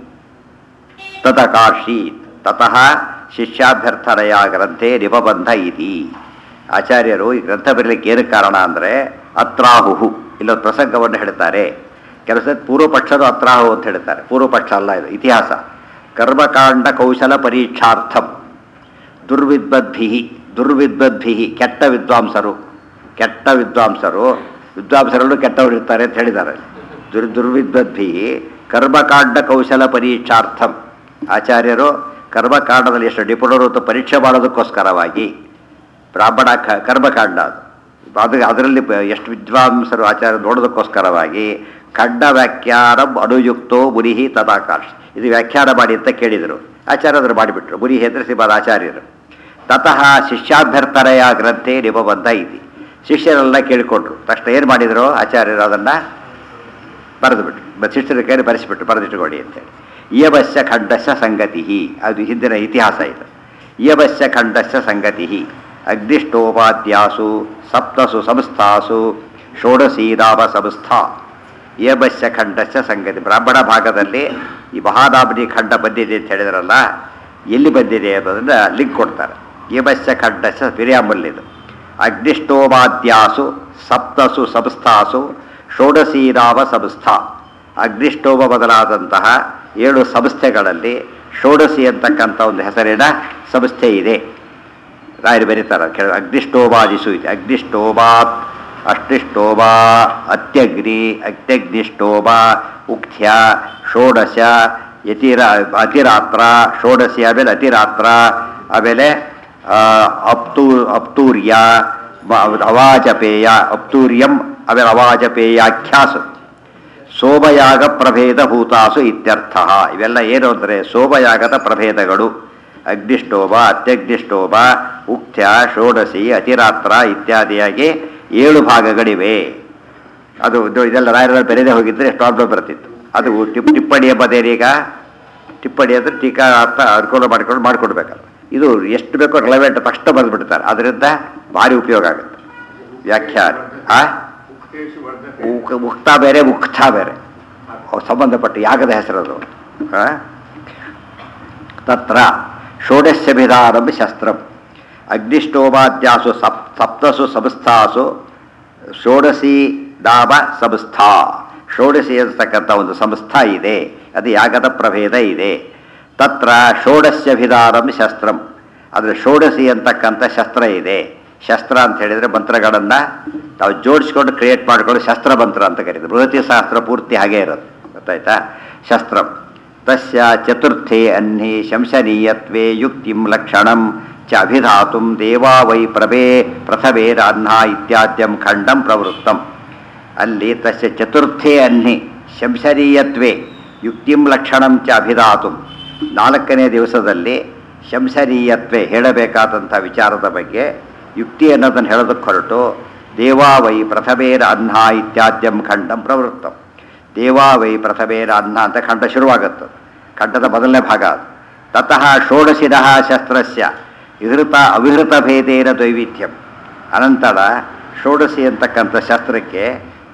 ತದಕಾಶೀತ್ ತತಃ ಶಿಷ್ಯಾಭ್ಯರ್ಥನೆಯ ಗ್ರಂಥೆ ನಿಪಬಂಧ ಇತಿ ಆಚಾರ್ಯರು ಈ ಗ್ರಂಥ ಬರಲಿಕ್ಕೆ ಏನು ಕಾರಣ ಅಂದರೆ ಅತ್ರಾಹುಹು ಇಲ್ಲೊಂದು ಪ್ರಸಂಗವನ್ನು ಹೇಳ್ತಾರೆ ಕೆಲಸ ಪೂರ್ವಪಕ್ಷದ ಅತ್ರಾಹು ಅಂತ ಹೇಳ್ತಾರೆ ಪೂರ್ವಪಕ್ಷ ಅಲ್ಲ ಇದು ಇತಿಹಾಸ ಕರ್ಮಕಾಂಡ ಕೌಶಲ ಪರೀಕ್ಷಾರ್ಥಂ ದುರ್ವಿದ್ಬದ್ಭಿ ದುರ್ವಿದ್ಬದ್ಭಿ ಕೆಟ್ಟ ವಿದ್ವಾಂಸರು ಕೆಟ್ಟ ವಿದ್ವಾಂಸರು ವಿದ್ವಾಂಸರಲ್ಲೂ ಕೆಟ್ಟವರು ಇರ್ತಾರೆ ಅಂತ ಹೇಳಿದ್ದಾರೆ ದುರ್ ದುರ್ವಿದ್ಬದ್ಭಿ ಕರ್ಮಕಾಂಡ ಕೌಶಲ ಪರೀಕ್ಷಾರ್ಥಂ ಆಚಾರ್ಯರು ಕರ್ಮಕಾಂಡದಲ್ಲಿ ಎಷ್ಟು ನಿಪುಣರು ಅಂತ ಪರೀಕ್ಷೆ ಮಾಡೋದಕ್ಕೋಸ್ಕರವಾಗಿ ಬ್ರಾಹ್ಮಣ ಕ ಕರ್ಮಕಾಂಡ ಅದು ಅದು ಅದರಲ್ಲಿ ಪ- ಎಷ್ಟು ವಿದ್ವಾಂಸರು ಆಚಾರ್ಯ ನೋಡೋದಕ್ಕೋಸ್ಕರವಾಗಿ ಖಂಡ ವ್ಯಾಖ್ಯಾನಂ ಅನುಯುಕ್ತೋ ಮುನಿಹಿ ತದಾಕಾಶ ಇದು ವ್ಯಾಖ್ಯಾನ ಮಾಡಿ ಅಂತ ಕೇಳಿದರು ಆಚಾರ್ಯ ಅದನ್ನು ಮಾಡಿಬಿಟ್ರು ಮುನಿಹಿ ಅಂದರೆ ಶ್ರೀಪಾದ ಆಚಾರ್ಯರು ತತಃ ಶಿಷ್ಯಾಭ್ಯರ್ಥನೆಯ ಗ್ರಂಥೆ ನಿಪಬಂಧ ಇತಿ ಶಿಷ್ಯರೆಲ್ಲ ಕೇಳಿಕೊಂಡ್ರು ತಕ್ಷಣ ಏನು ಮಾಡಿದರು ಆಚಾರ್ಯರು ಅದನ್ನು ಬರೆದು ಬಿಟ್ರು ಬ- ಶಿಷ್ಯರ ಕೈಲಿ ಬರೆಸಿಬಿಟ್ರು ಬರೆದಿಟ್ಟುಕೊಳ್ಳಿ ಅಂತೇಳಿ ಇಯಬಸ್ಯ ಖಂಡಸ್ಯ ಸಂಗತಿ ಅದು ಹಿಂದಿನ ಇತಿಹಾಸ ಇದು ಇಯಬಸ್ಯ ಖಂಡಸ್ಯ ಸಂಗತಿ ಅಗ್ನಿಷ್ಟೋಪಾದ್ಯಾಸು ಸಪ್ತಸು ಸಂಸ್ಥಾಸು ಷೋಡಶೀರಾಮ ಸಂಸ್ಥಾ ಇಯಬಸ್ಯ ಖಂಡಸ್ಯ ಸಂಗತಿ ಬ್ರಾಹ್ಮಣ ಭಾಗದಲ್ಲಿ ಈ ಮಹಾದಾಬನಿ ಖಂಡ ಬಂದಿದೆ ಅಂತ ಹೇಳಿದ್ರಲ್ಲ ಎಲ್ಲಿ ಬಂದಿದೆ ಅನ್ನೋದನ್ನ ಲಿಂಕ್ ಕೊಡ್ತಾರೆ ಇಯಬಸ್ಯ ಖಂಡಸ್ಯ ವಿರ್ಯಾಮಲ್ಲಿದು ಅಗ್ನಿಷ್ಟೋಪಾದ್ಯಾಸು ಸಪ್ತಸು ಸಂಸ್ಥಾಸು ಷೋಡಶೀರಾಮ ಸಂಸ್ಥಾ ಅಗ್ನಿಷ್ಟೋಮ ಬದಲಾದಂತಹ ಏಳು ಸಂಸ್ಥೆಗಳಲ್ಲಿ ಷೋಡಶಿ ಅಂತಕ್ಕಂಥ ಒಂದು ಹೆಸರಿನ ಸಂಸ್ಥೆ ಇದೆ ರಾಯರು ಬರೀತಾರೆ ಕೆಲ ಅಗ್ನಿಷ್ಟೋಮಾದಿಸು ಇದೆ ಅಗ್ನಿಷ್ಟೋಮಾತ್ ಅಷ್ಟಿಷ್ಟೋಮ ಅತ್ಯಗ್ನಿ ಅತ್ಯಗ್ನಿಷ್ಟೋಮ ಉಕ್ಥ್ಯ ಷೋಡಶ ಯತಿರ ಅತಿರಾತ್ರ ಷೋಡಶಿ ಆಮೇಲೆ ಅತಿರಾತ್ರ ಆಮೇಲೆ ಆ, ಅಪ್ತೂ ಅಪ್ತೂರ್ಯ ಮ- ಅವಾಜಪೇಯ ಅಪ್ತೂರ್ಯಂ ಆಮೇಲೆ ಅವಾಜಪೇಯಾಖ್ಯಾಸು ಸೋಮಯಾಗ ಪ್ರಭೇದ ಭೂತಾಸು ಇತ್ಯರ್ಥ ಇವೆಲ್ಲ ಏನು ಅಂದರೆ ಸೋಮಯಾಗದ ಪ್ರಭೇದಗಳು ಅಗ್ನಿಷ್ಟೋಮ ಅತ್ಯಗ್ನಿಷ್ಟೋಮ ಉಕ್ತ್ಯ ಷೋಡಶಿ ಅತಿರಾತ್ರ ಇತ್ಯಾದಿಯಾಗಿ ಏಳು ಭಾಗಗಳಿವೆ ಅದು ಇದು ಇದೆಲ್ಲ ರಾಯರ ಬೆರೆದೇ ಹೋಗಿದ್ರೆ ಪ್ರಾಬ್ಲಮ್ ಬರ್ತಿತ್ತು ಅದು ಟಿಪ್ ಟಿಪ್ಪಣಿ ಎಂಬುದೇನೀಗ ಟಿಪ್ಪಣಿ ಅಂದರೆ ಟೀಕಾ ಅರ್ಥ ಅನುಕೂಲ ಮಾಡಿಕೊಂಡು ಮಾಡಿಕೊಡ್ಬೇಕಲ್ಲ ಇದು ಎಷ್ಟು ಬೇಕೋ ರೆಲವೆಂಟ್ ತಕ್ಷಣ ಬರೆದ್ಬಿಡ್ತಾರೆ ಅದರಿಂದ ಭಾರಿ ಉಪಯೋಗ ಆಗುತ್ತೆ ವ್ಯಾಖ್ಯಾನ ಆ ಉಕ್- ಉಕ್ತ ಬೇರೆ ಮುಕ್ತ ಬೇರೆ ಅವು ಸಂಬಂಧಪಟ್ಟ ಯಾಗದ ಹೆಸರದು ಆ? ತತ್ರ ಷೋಡಶಭಿಧಾನಂ ಶಸ್ತ್ರಂ ಅಗ್ನಿಷ್ಟೋಮಾದ್ಯಾಸು ಸಪ್ ಸಪ್ತಸು ಸಂಸ್ಥಾಸು ಷೋಡಶಿ ನಾಮ ಸಂಸ್ಥಾ ಷೋಡಶಿ ಅಂತಕ್ಕಂಥ ಒಂದು ಸಂಸ್ಥಾ ಇದೆ ಅದು ಯಾಗದ ಪ್ರಭೇದ ಇದೆ ತತ್ರ ಷೋಡಶಭಿಧಾನಂ ಶಸ್ತ್ರಂ ಅದರ ಷೋಡಶಿ ಅಂತಕ್ಕಂಥ ಶಸ್ತ್ರ ಇದೆ ಶಸ್ತ್ರ ಅಂತ ಹೇಳಿದರೆ ಮಂತ್ರಗಳನ್ನು ನಾವು ಜೋಡಿಸ್ಕೊಂಡು ಕ್ರಿಯೇಟ್ ಮಾಡ್ಕೊಂಡು ಶಸ್ತ್ರ ಮಂತ್ರ ಅಂತ ಕರೀತಾರೆ ಬೃಹತಿ ಶಾಸ್ತ್ರ ಪೂರ್ತಿ ಹಾಗೇ ಇರೋದು ಗೊತ್ತಾಯ್ತಾ ಶಸ್ತ್ರಂ ತಸ್ಯ ಚತುರ್ಥೇ ಅಹ್ನಿ ಶಂಸನೀಯತ್ವೇ ಯುಕ್ತಿಂ ಲಕ್ಷಣಂ ಚ ಅಭಿಧಾತುಂ ದೇವಾ ವೈ ಪ್ರಭೇ ಪ್ರಥಮೇರ ಅಹ್ನ ಇತ್ಯಾದ್ಯಂ ಖಂಡಂ ಪ್ರವೃತ್ತಂ ಅಲ್ಲಿ ತಸ್ಯ ಚತುರ್ಥೇ ಅಹ್ನಿ ಶಂಸನೀಯತ್ವೇ ಯುಕ್ತಿಂ ಲಕ್ಷಣಂ ಚ ಅಭಿಧಾತುಂ ನಾಲ್ಕನೇ ದಿವಸದಲ್ಲಿ ಶಂಸನೀಯತ್ವೇ ಹೇಳಬೇಕಾದಂಥ ವಿಚಾರದ ಬಗ್ಗೆ ಯುಕ್ತಿ ಅನ್ನೋದನ್ನು ಹೇಳೋದಕ್ಕೆ ಹೊರಟು ದೇವಾ ವೈ ಪ್ರಥಮೇರ ಅಹ್ನ ಇತ್ಯಾದ್ಯಂ ಖಂಡಂ ಪ್ರವೃತ್ತಂ ದೇವಾ ವೈ ಪ್ರಥಮೇರ ಅನ್ನ ಅಂತ ಖಂಡ ಶುರುವಾಗುತ್ತೆ ಖಂಡದ ಮೊದಲನೇ ಭಾಗ ಅದು ತತಃ ಷೋಡಶಿನಃ ಶಸ್ತ್ರಸ್ಯ ವಿಹೃತ ಅವಿಹೃತ ಭೇದೇನ ದೈವಿಧ್ಯಂ ಅನಂತರ ಷೋಡಶಿ ಅಂತಕ್ಕಂಥ ಶಸ್ತ್ರಕ್ಕೆ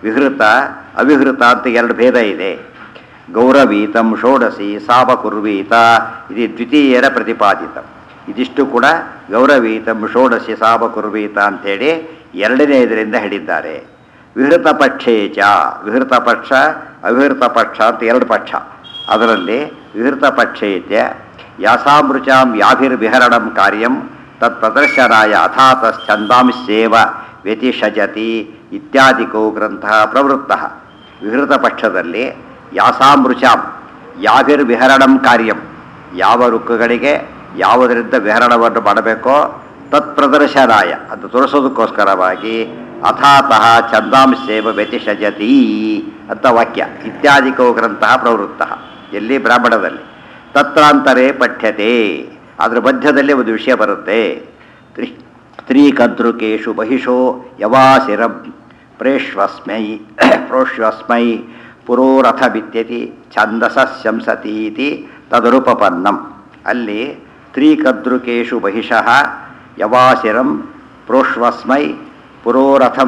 ವಿಹೃತ ಅವಿಹೃತ ಅಂತ ಎರಡು ಭೇದ ಇದೆ ಗೌರವೀತಂ ಷೋಡಸಿ ಸಾವಕುರ್ವೀತ ಇದು ದ್ವಿತೀಯರ ಪ್ರತಿಪಾದಿತ ಇದಿಷ್ಟು ಕೂಡ ಗೌರವೀತಂ ಷೋಡಸಿ ಸಾವಕುರ್ವೀತ ಅಂಥೇಳಿ ಎರಡನೇ ಇದರಿಂದ ಹೇಳಿದ್ದಾರೆ ವಿಹೃತ ಪಕ್ಷೇ ಚ ವಿಹೃತ ಪಕ್ಷ ಅವಿಹೃತ ಪಕ್ಷ ಅಂತ ಎರಡು ಪಕ್ಷ ಅದರಲ್ಲಿ ವಿಹೃತ ಪಕ್ಷೇತ್ಯ ಯಾಸಾಮೃಚಾಂ ಯಾಭಿರ್ವಿಹರಣಂ ಕಾರ್ಯಂ ತತ್ ಪ್ರದರ್ಶನಾಯ ಅಥಾತಶ್ಚಂದಾಂಶೇವ ವ್ಯತಿಷಜತಿ ಇತ್ಯಾದಿಕೋ ಗ್ರಂಥ ಪ್ರವೃತ್ತ ವಿಹೃತ ಪಕ್ಷದಲ್ಲಿ ಯಾಸಾಮೃಚಾಂ ಯಾಭಿರ್ವಿಹರಣಂ ಕಾರ್ಯಂ ಯಾವ ರುಕ್ಕುಗಳಿಗೆ ಯಾವುದರಿಂದ ವಿಹರಣವನ್ನು ಮಾಡಬೇಕೋ ತತ್ಪ್ರದರ್ಶನಾಯ ಅದು ತೋರಿಸೋದಕ್ಕೋಸ್ಕರವಾಗಿ ಅಥಾತಃ ಛಂದಾಂಶೇವ ವ್ಯತಿಷಜತಿ ಅಂತ ವಾಕ್ಯ ಇತ್ಯಾದಿಕೋ ಗ್ರಂಥ ಪ್ರವೃತ್ತ ಎಲ್ಲಿ ಬ್ರಾಹ್ಮಣದಲ್ಲಿ ತತ್ರಾಂತರೇ ಪಠ್ಯತೆ ಅದರ ಮಧ್ಯದಲ್ಲಿ ಒಂದು ವಿಷಯ ಬರುತ್ತೆ ತ್ರಿ ಸ್ತ್ರೀಕದೃಕೇಶು ಬಹಿಷೋ ಯವಾಸಿರಂ ಪ್ರೇಷ್ವಸ್ಮೈ ಪ್ರೋಷ್ವಸ್ಮೈ ಪುರೋರಥ ಬಿತ್ಯತಿ ಛಂದಸ ಶಂಸತೀತಿ ತದರುಪಪನ್ನಂ ಅಲ್ಲಿ ಸ್ತ್ರೀಕದೃಕೇಶು ಬಹಿಷಃ ಯವಾಸಿರಂ ಪ್ರೋಷ್ವಸ್ಮೈ ಪುರೋರಥಂ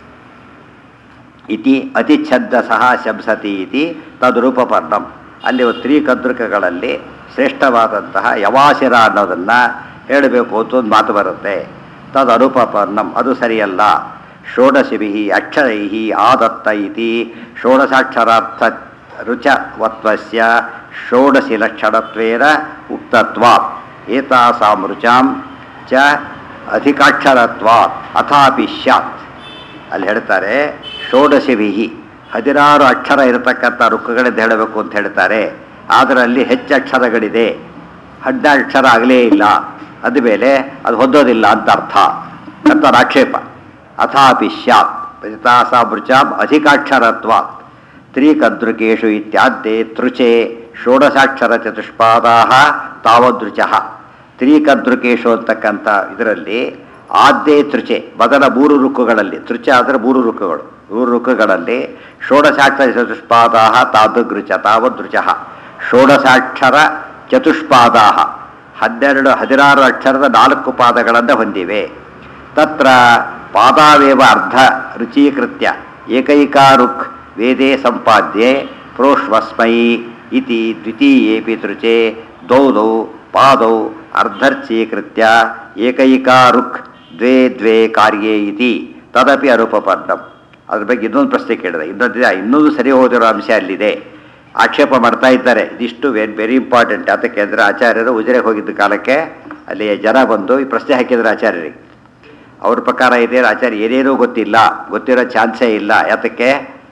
ಇತಿ ಅತಿಚ್ಛದ್ದಸಃ ಶಂಸತಿ ಇತಿ ತದ್ರೂಪಪರ್ಣಂ ಅಲ್ಲಿ ತ್ರಿಕದೃಕಗಳಲ್ಲಿ ಶ್ರೇಷ್ಠವಾದಂತಹ ಯವಾಸಿರ ಅನ್ನೋದನ್ನು ಹೇಳಬೇಕು ಅಂತ ಒಂದು ಮಾತು ಬರುತ್ತೆ ತದನುಪಪರ್ಣಂ ಅದು ಸರಿಯಲ್ಲ ಷೋಡಶಿಭಿ ಅಕ್ಷರೈ ಆದತ್ತ ಇತಿ ಷೋಡಶಾಕ್ಷರಾರ್ಥ ರುಚವತ್ವಸ್ಯ ಷೋಡಶಿ ಲಕ್ಷಣತ್ವೇನ ಉಕ್ತತ್ವಾತ್ ಏತಾಸಾಂ ರುಚಾಂ ಚ ಅಧಿಕಾಕ್ಷರತ್ವಾತ್ ಅಥಾಪಿ ಸ್ಯಾತ್ ಅಲ್ಲಿ ಹೇಳ್ತಾರೆ ಷೋಡಶಿವಿಹಿ ಹದಿನಾರು ಅಕ್ಷರ ಇರತಕ್ಕಂಥ ರುಕ್ಕಗಳಿಂದ ಹೇಳಬೇಕು ಅಂತ ಹೇಳ್ತಾರೆ ಆದರೆ ಅಲ್ಲಿ ಹೆಚ್ಚು ಅಕ್ಷರಗಳಿದೆ ಹದಿನಾರು ಅಕ್ಷರ ಆಗಲೇ ಇಲ್ಲ ಅದ್ಮೇಲೆ ಅದು ಹೊಂದೋದಿಲ್ಲ ಅಂತ ಅರ್ಥ ಅಂತ ಆಕ್ಷೇಪ ಅಥಾಪಿ ಸ್ಯಾತ್ ಪ್ರತಿತಾಸಾಮೃಚಾಂ ಅಧಿಕಾಕ್ಷರತ್ವಾತ್ ತ್ರಿಕದೃಕೇಶು ಇತ್ಯಾದ್ಯೆ ತೃಚೆ ಷೋಡಶಾಕ್ಷರ ಚತುಷ್ಪಾದಾ ತಾವದೃಚಃ ತ್ರಿಕದೃಕೇಶು ಅಂತಕ್ಕಂಥ ಇದರಲ್ಲಿ ಆದ್ಯೆ ತೃಚೆ ಮೊದಲ ಮೂರು ರುಕ್ಕುಗಳಲ್ಲಿ ತೃಚ ಅಂದರೆ ಮೂರು ರುಕ್ಕುಗಳು ಮೂರು ರುಕ್ಕುಗಳಲ್ಲಿ ಷೋಡಶಾಕ್ಷರ ಚತುಷ್ಪಾದಾ ತಾದೃಚ ತಾವದೃಚ ಷೋಡಶಾಕ್ಷರ ಚತುಷ್ಪಾದಾ ಹನ್ನೆರಡು ಹದಿನಾರು ಅಕ್ಷರದ ನಾಲ್ಕು ಪಾದಗಳನ್ನು ಹೊಂದಿವೆ ತತ್ರ ಪಾದಾವೇವ ಅರ್ಧ ರುಚೀಕೃತ್ಯ ಏಕೈಕಾ ರುಕ್ ವೇದೇ ಸಂಪಾದ್ಯೆ ಪ್ರೋಷ್ವಸ್ಮೈ ಇತಿ ದ್ವಿತೀಯೇಪಿ ತೃಚೆ ದ್ವೌ ದೌ ಪಾದೌ ಅರ್ಧರ್ಚೀಕೃತ್ಯ ಏಕೈಕಾ ರುಕ್ ದ್ವೇ ದ್ವೇ ಕಾರ್ಯೇ ಇತಿ ತದಪಿ ಅರೂಪಪನ್ನಂ ಅದ್ರ ಬಗ್ಗೆ ಇನ್ನೊಂದು ಪ್ರಶ್ನೆ ಕೇಳಿದೆ ಇನ್ನೊಂದಿದೆ ಇನ್ನೊಂದು ಸರಿ ಹೋದಿರೋ ಅಂಶ ಅಲ್ಲಿದೆ ಆಕ್ಷೇಪ ಮಾಡ್ತಾ ಇದ್ದಾರೆ ಇದಿಷ್ಟು ವೆರಿ ವೆರಿ ಇಂಪಾರ್ಟೆಂಟ್ ಅದಕ್ಕೆ ಅಂದರೆ ಆಚಾರ್ಯರು ಉಜಿರೆಗೆ ಹೋಗಿದ್ದ ಕಾಲಕ್ಕೆ ಅಲ್ಲಿ ಜನ ಬಂದು ಈ ಪ್ರಶ್ನೆ ಹಾಕಿದ್ರು ಆಚಾರ್ಯರಿಗೆ ಅವ್ರ ಪ್ರಕಾರ ಇದೆ ಆಚಾರ್ಯ ಏನೇನೂ ಗೊತ್ತಿಲ್ಲ ಗೊತ್ತಿರೋ ಚಾನ್ಸೇ ಇಲ್ಲ ಯಾತಕ್ಕೆ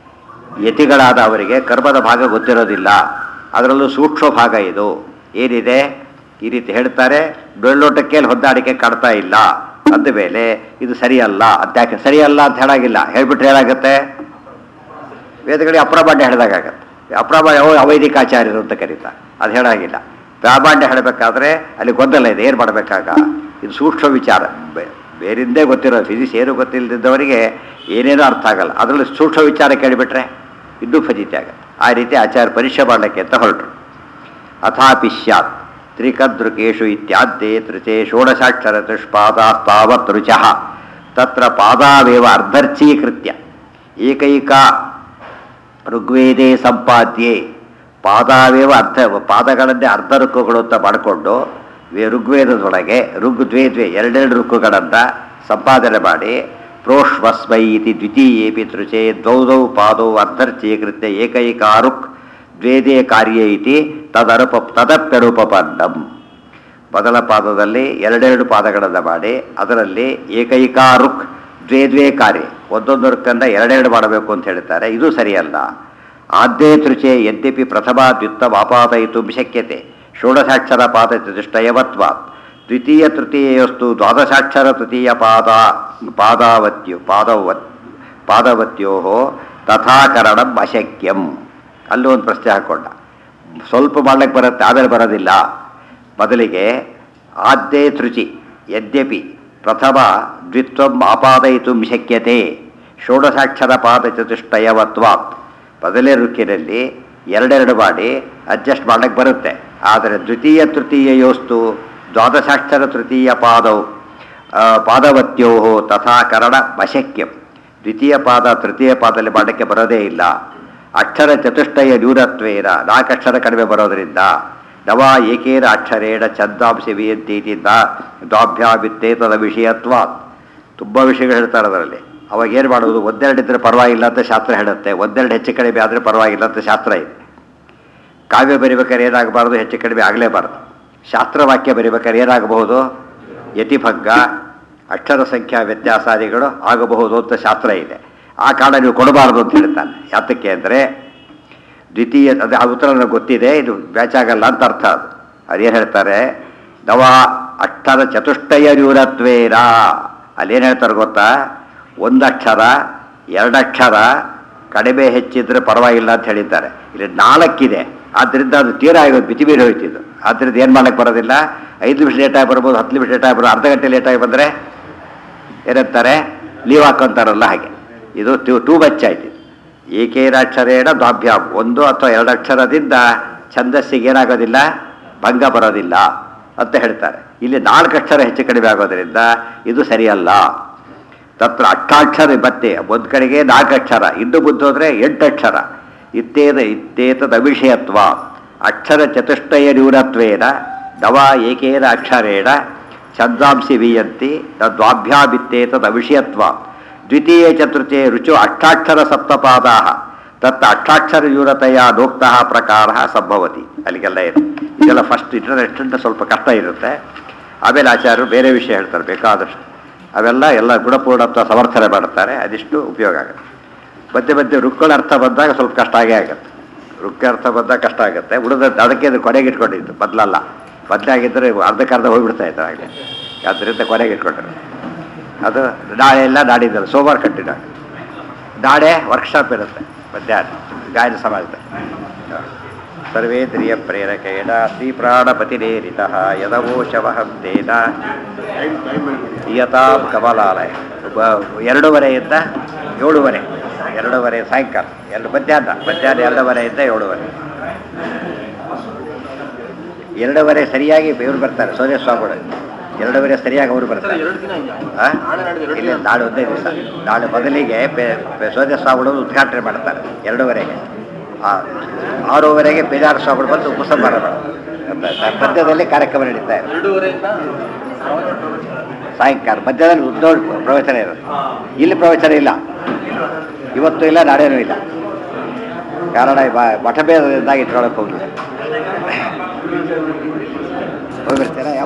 ಯತಿಗಳಾದ ಅವರಿಗೆ ಕರ್ಮದ ಭಾಗ ಗೊತ್ತಿರೋದಿಲ್ಲ ಅದರಲ್ಲೂ ಸೂಕ್ಷ್ಮ ಭಾಗ ಇದು ಏನಿದೆ ಈ ರೀತಿ ಹೇಳ್ತಾರೆ ಬೆಳ್ಳೋಟಕ್ಕೆ ಹೊಂದಾಣಿಕೆ ಕಾಡ್ತಾ ಇಲ್ಲ ಅಂದ ಮೇಲೆ ಇದು ಸರಿಯಲ್ಲ ಅದ್ಯಾಕೆ ಸರಿಯಲ್ಲ ಅಂತ ಹೇಳಾಗಿಲ್ಲ ಹೇಳ್ಬಿಟ್ರೆ ಏನಾಗುತ್ತೆ ವೇದಗಳಿಗೆ ಅಪ್ರಮಾಣ್ಯ ಹೇಳಿದಾಗತ್ತೆ ಅಪ್ರಮಾಣ್ಯ ಅವ ಅವೈದಿಕ ಆಚಾರ್ಯರು ಅಂತ ಕರೀತಾರೆ ಅದು ಹೇಳಾಗಿಲ್ಲ ಪ್ರಾಮಾಣ್ಯ ಹೇಳಬೇಕಾದ್ರೆ ಅಲ್ಲಿ ಗೊಂದಲ ಇದೆ ಏನು ಮಾಡಬೇಕಾಗ ಇದು ಸೂಕ್ಷ್ಮ ವಿಚಾರ ಬೆ- ಬೇರಿಂದೇ ಗೊತ್ತಿರೋ ಫಿಸಿಕ್ಸ್ ಏನು ಗೊತ್ತಿಲ್ಲದಿದ್ದವರಿಗೆ ಏನೇನೋ ಅರ್ಥ ಆಗಲ್ಲ ಅದರಲ್ಲಿ ಸೂಕ್ಷ್ಮ ವಿಚಾರ ಕೇಳಿಬಿಟ್ರೆ ಇನ್ನೂ ಫಜಿತಿ ಆಗತ್ತೆ ಆ ರೀತಿ ಆಚಾರ ಪರೀಕ್ಷೆ ಮಾಡಲಿಕ್ಕೆ ಅಂತ ಹೊರಟರು ಅಥಾಪಿ ಸ್ಯಾತ್ ತ್ರಿಕದೃಕೇಶು ಇತ್ಯಾದ್ಯೆ ತೃಚೆ ಷೋಡಶಾಕ್ಷರ ತುಷ್ಪಾದಾಸ್ತಾವತ್ ರುಚಃ ತತ್ರ ಪಾದಾವೇವ ಅರ್ಧರ್ಚೀಕೃತ್ಯ ಏಕೈಕ ಋಗ್ವೇದೇ ಸಂಪಾದ್ಯೆ ಪಾದಾವೇವ ಅರ್ಧ ಪಾದಗಳನ್ನೇ ಅರ್ಧ ರುಕ್ಕುಗಳು ಅಂತ ಮಾಡಿಕೊಂಡು ವೇ ಋಗ್ವೇದದೊಳಗೆ ಋಗ್ ದ್ವೇ ದ್ವೇ ಎರಡೆರಡು ರುಕ್ಕುಗಳನ್ನು ಸಂಪಾದನೆ ಮಾಡಿ ಪ್ರೋಷ್ವಸ್ಮೈ ಇತಿ ದ್ವಿತೀಯೇಪಿ ತೃಚೆ ದ್ವೌ ದೌ ಪಾದೌ ಅರ್ಧರ್ಚೀಕೃತ್ಯ ಏಕೈಕ ರುಕ್ ದ್ವೇದೇ ಕಾರ್ಯ ಇತಿ ತದರುಪ ತದಪ್ಯರೂಪಪನ್ನಂ ಮೊದಲ ಪಾದದಲ್ಲಿ ಎರಡೆರಡು ಪಾದಗಳನ್ನು ಮಾಡಿ ಅದರಲ್ಲಿ ಏಕೈಕ ರುಕ್ ದ್ವೇ ದ್ವೇ ಕಾರ್ಯ ಒಂದೊಂದು ರುಕ್ಕನ್ನು ಎರಡೆರಡು ಮಾಡಬೇಕು ಅಂತ ಹೇಳ್ತಾರೆ ಇದು ಸರಿಯಲ್ಲ ಆದ್ಯೇ ತೃಚೆ ಯದ್ಯಪಿ ಪ್ರಥಮ ದ್ವಿತ್ತಮ ಆಪಾದಯಿತು ಶಕ್ಯತೆ ಷೋಡಶಾಕ್ಷರ ಪಾದ ಚತುಷ್ಟಯವತ್ವಾತ್ ದ್ವಿತೀಯ ತೃತೀಯಸ್ತು ದ್ವಾದಶಾಕ್ಷರ ತೃತೀಯ ಪಾದ ಪಾದಾವತ್ಯು ಪಾದವತ್ ಪಾದವತ್ಯೋ ತಥಾಕರಣಂ ಅಶಕ್ಯಂ ಅಲ್ಲೂ ಒಂದು ಪ್ರಶ್ನೆ ಹಾಕ್ಕೊಂಡ ಸ್ವಲ್ಪ ಮಾಡ್ಲಿಕ್ಕೆ ಬರುತ್ತೆ ಆಮೇಲೆ ಬರೋದಿಲ್ಲ ಮೊದಲಿಗೆ ಆದ್ಯೇ ತೃಚಿ ಯದ್ಯಪಿ ಪ್ರಥಮ ದ್ವಿತ್ವಂ ಆಪಾದಯಿತು ಶಕ್ಯತೆ ಷೋಡಶಾಕ್ಷರ ಪಾದ ಚತುಷ್ಟಯವತ್ವಾತ್ ಮೊದಲೇ ರುಕ್ಕಿನಲ್ಲಿ ಎರಡೆರಡು ಮಾಡಿ ಅಡ್ಜಸ್ಟ್ ಮಾಡ್ಲಿಕ್ಕೆ ಬರುತ್ತೆ ಆದರೆ ದ್ವಿತೀಯ ತೃತೀಯ ಯೋಸ್ತು ದ್ವಾದಶಾಕ್ಷರ ತೃತೀಯ ಪಾದವು ಆ, ಪಾದವತ್ಯೋ ತಥಾಕರಣ ಅಶಕ್ಯಂ ದ್ವಿತೀಯ ಪಾದ ತೃತೀಯ ಪಾದದಲ್ಲಿ ಮಾಡಕ್ಕೆ ಬರೋದೇ ಇಲ್ಲ ಅಕ್ಷರ ಚತುಷ್ಟಯ ನ್ಯೂನತ್ವೇನ ನಾಲ್ಕು ಅಕ್ಷರ ಕಡಿಮೆ ಬರೋದರಿಂದ ನವ ಏಕೇನ ಅಕ್ಷರೇಣ ಛಂದಾಂಶ ವಿಯಂತೀತಿ ದ್ವಾಭ್ಯಾಭಿತ್ತೇತದ ವಿಷಯತ್ವ ತುಂಬ ವಿಷಯಗಳು ಹೇಳ್ತಾರೆ ಅದರಲ್ಲಿ ಅವಾಗ ಏನು ಮಾಡೋದು ಒಂದೆರಡು ಇದ್ದರೆ ಪರವಾಗಿಲ್ಲ ಅಂತ ಶಾಸ್ತ್ರ ಹೇಳುತ್ತೆ ಒಂದೆರಡು ಹೆಚ್ಚು ಕಡಿಮೆ ಆದರೆ ಪರವಾಗಿಲ್ಲ ಅಂತ ಶಾಸ್ತ್ರ ಇದೆ ಕಾವ್ಯ ಬರಿಬೇಕಾದ್ರೆ ಏನಾಗಬಾರ್ದು ಹೆಚ್ಚು ಕಡಿಮೆ ಆಗಲೇಬಾರ್ದು ಶಾಸ್ತ್ರವಾಕ್ಯ ಬರಿಬೇಕಾದ್ರೆ ಏನಾಗಬಹುದು ಯತಿಭಂಗ ಅಕ್ಷರ ಸಂಖ್ಯಾ ವ್ಯತ್ಯಾಸಾದಿಗಳು ಆಗಬಹುದು ಅಂತ ಶಾಸ್ತ್ರ ಇದೆ ಆ ಕಾರಣ ನೀವು ಕೊಡಬಾರ್ದು ಅಂತ ಹೇಳ್ತಾನೆ ಯಾತಕ್ಕೆ ಅಂದರೆ ದ್ವಿತೀಯ ಅದು ಆ ಉತ್ತರ ನನಗೆ ಗೊತ್ತಿದೆ ಇದು ಬ್ಯಾಚ್ ಆಗಲ್ಲ ಅಂತ ಅರ್ಥ ಅದು ಅದೇನು ಹೇಳ್ತಾರೆ ನವ ಅಕ್ಷರ ಚತುಷ್ಟಯ ನ್ಯೂನತ್ವೇನ ಅಲ್ಲೇನು ಹೇಳ್ತಾರೆ ಗೊತ್ತಾ ಒಂದು ಅಕ್ಷರ ಎರಡಕ್ಷರ ಕಡಿಮೆ ಹೆಚ್ಚಿದ್ರೆ ಪರವಾಗಿಲ್ಲ ಅಂತ ಹೇಳಿದ್ದಾರೆ ಇಲ್ಲಿ ನಾಲ್ಕಿದೆ ಆದ್ದರಿಂದ ಅದು ತೀರಾ ಆಗೋದು ಬಿತಿ ಬೀರಿ ಹೋಯ್ತಿದ್ದು ಆದ್ದರಿಂದ ಏನು ಮಾಡಕ್ಕೆ ಬರೋದಿಲ್ಲ ಐದು ನಿಮಿಷ ಲೇಟಾಗಿ ಬರ್ಬೋದು ಹತ್ತು ನಿಮಿಷ ಲೇಟಾಗಿ ಬರ್ಬೋದು ಅರ್ಧ ಗಂಟೆ ಲೇಟಾಗಿ ಬಂದರೆ ಏನಂತಾರೆ ಲೀವ್ ಹಾಕೊಂತಾರಲ್ಲ ಹಾಗೆ ಇದು ಟೂ ಟೂ ಬಚ್ಚ ಆಯ್ತು ಇದು. ಏಕೇನಾಕ್ಷರೇಣ ದ್ವಾಭ್ಯಾಮ್ ಒಂದು ಅಥವಾ ಎರಡು ಅಕ್ಷರದಿಂದ ಛಂದಸ್ಸಿಗೆ ಏನಾಗೋದಿಲ್ಲ ಭಂಗ ಬರೋದಿಲ್ಲ ಅಂತ ಹೇಳ್ತಾರೆ ಇಲ್ಲಿ ನಾಲ್ಕು ಅಕ್ಷರ ಹೆಚ್ಚು ಕಡಿಮೆ ಆಗೋದ್ರಿಂದ ಇದು ಸರಿಯಲ್ಲ ತತ್ರ ಅಷ್ಟಾಕ್ಷರ ಮತ್ತೆ ಒಂದು ಕಡೆಗೆ ನಾಲ್ಕು ಅಕ್ಷರ ಇನ್ನು ಬುದ್ಧ ಹೋದ್ರೆ ಎಂಟು ಅಕ್ಷರ ಇತ್ತೇದ ಇತ್ತೇತದ ಅವಿಷಯತ್ವ ಅಕ್ಷರ ಚತುಷ್ಟಯ ನ್ಯೂನತ್ವೇನ ನವ ಏಕೇನ ಅಕ್ಷರೇಣ ಛಂದಾಂಸಿ ವೀಯಂತಿ ತದ್ವಾಭ್ಯಾಭಿತ್ತೇತದ ಅವಿಷಯತ್ವ ದ್ವಿತೀಯ ಚತುರ್ಥೆ ರುಚು ಅಷ್ಟಾಕ್ಷರ ಸಪ್ತಪಾದಾ ತತ್ತ ಅಷ್ಟಾಕ್ಷರ ನ್ಯೂನತೆಯ ನೋಕ್ತಃ ಪ್ರಕಾರ ಸಂಭವತಿ ಅಲ್ಲಿಗೆಲ್ಲ ಇದೆ ಇದೆಲ್ಲ ಫಸ್ಟ್ ಇಂಟರ್ನೆಟ್ ಸ್ವಲ್ಪ ಕಷ್ಟ ಇರುತ್ತೆ ಆಮೇಲೆ ಆಚಾರ್ಯರು ಬೇರೆ ವಿಷಯ ಹೇಳ್ತಾರೆ ಬೇಕಾದಷ್ಟು ಅವೆಲ್ಲ ಎಲ್ಲ ಗುಣಪೂರ್ಣತ್ವ ಸಮರ್ಥನೆ ಮಾಡ್ತಾರೆ ಅದಿಷ್ಟು ಉಪಯೋಗ ಆಗುತ್ತೆ ಮಧ್ಯೆ ಮಧ್ಯೆ ರುಕ್ಕಳ ಅರ್ಥ ಬಂದಾಗ ಸ್ವಲ್ಪ ಕಷ್ಟ ಆಗೇ ಆಗುತ್ತೆ ರುಕ್ಕ ಅರ್ಥ ಬಂದಾಗ ಕಷ್ಟ ಆಗುತ್ತೆ ಉಳಿದ ಅದಕ್ಕೆ ಅದು ಕೊನೆಗೆ ಇಟ್ಕೊಂಡಿದ್ದು ಮೊದಲಲ್ಲ ಬದಲಾಗಿದ್ದರೆ ಅರ್ಧಕ್ಕರ್ಧ ಹೋಗ್ಬಿಡ್ತಾ ಇತ್ತು ಹಾಗೆ ಆದ್ದರಿಂದ ಕೊನೆಗೆ ಇಟ್ಕೊಂಡ್ರು ಅದು ನಾಳೆ ಎಲ್ಲ ನಾಡಿದ್ದಲ್ಲ ಸೋಮವಾರ ಕಂಟಿನ್ಯೂ ಆಗುತ್ತೆ ನಾಳೆ ವರ್ಕ್ಶಾಪ್ ಇರುತ್ತೆ ಮಧ್ಯಾಹ್ನ ಗಾಯನ ಸಮಾಜದಲ್ಲಿ ಸರ್ವೇಂದ್ರಿಯ ಪ್ರೇರಕೇಣ ಶ್ರೀ ಪ್ರಾಣಪತಿರೇರಿತ ಯದವೋಶವಹಂತೇನ ಯಥಾಂ ಕಮಲಾಲಯ ಬ- ಎರಡೂವರೆಯಿಂದ ಏಳುವರೆ ಎರಡೂವರೆ ಸಾಯಂಕಾಲ ಎರಡು ಮಧ್ಯಾಹ್ನ ಮಧ್ಯಾಹ್ನ ಎರಡೂವರೆಯಿಂದ ಏಳುವರೆ ಎರಡೂವರೆ ಸರಿಯಾಗಿ ಇವರು ಬರ್ತಾರೆ ಸೂರ್ಯ ಸ್ವಾಮಿಗಳು ಎರಡೂವರೆ ಸರಿಯಾಗಿ ಅವರು ಬರ್ತಾರೆ ಆ? ಇಲ್ಲ ನಾಳೆ ಒಂದೇ ದಿವಸ ನಾಳೆ ಮೊದಲಿಗೆ ಸೂರ್ಯ ಸ್ವಾಮಿಗಳು ಉದ್ಘಾಟನೆ ಮಾಡ್ತಾರೆ ಎರಡೂವರೆಗೆ ಆ, ಆರೂವರೆಗೆ ಬೇಜಾರ ಸ್ವಾಮಿಗಳು ಬಂದು ಉಪಸಂಹಾರ ಮಾಡ್ತಾರೆ ಮಧ್ಯದಲ್ಲಿ ಕಾರ್ಯಕ್ರಮ ನಡೀತಾ ಇದೆ ಸಾಯಂಕಾಲ ಮಧ್ಯದಲ್ಲಿ ಉದ್ದೋಡ್ ಪ್ರವಚನ ಇರುತ್ತೆ ಇಲ್ಲಿ ಪ್ರವಚನ ಇಲ್ಲ ಇವತ್ತು ಇಲ್ಲ ನಾಳೆನೂ ಇಲ್ಲ ಕಾರಣ ಈ ಬ- ಮಠಭೇದದಿಂದಾಗಿ ಇಟ್ಕೊಳಕ್ಕೆ ಹೋಗಿ ಹೋಗ್ಬಿಡ್ತೀರಾ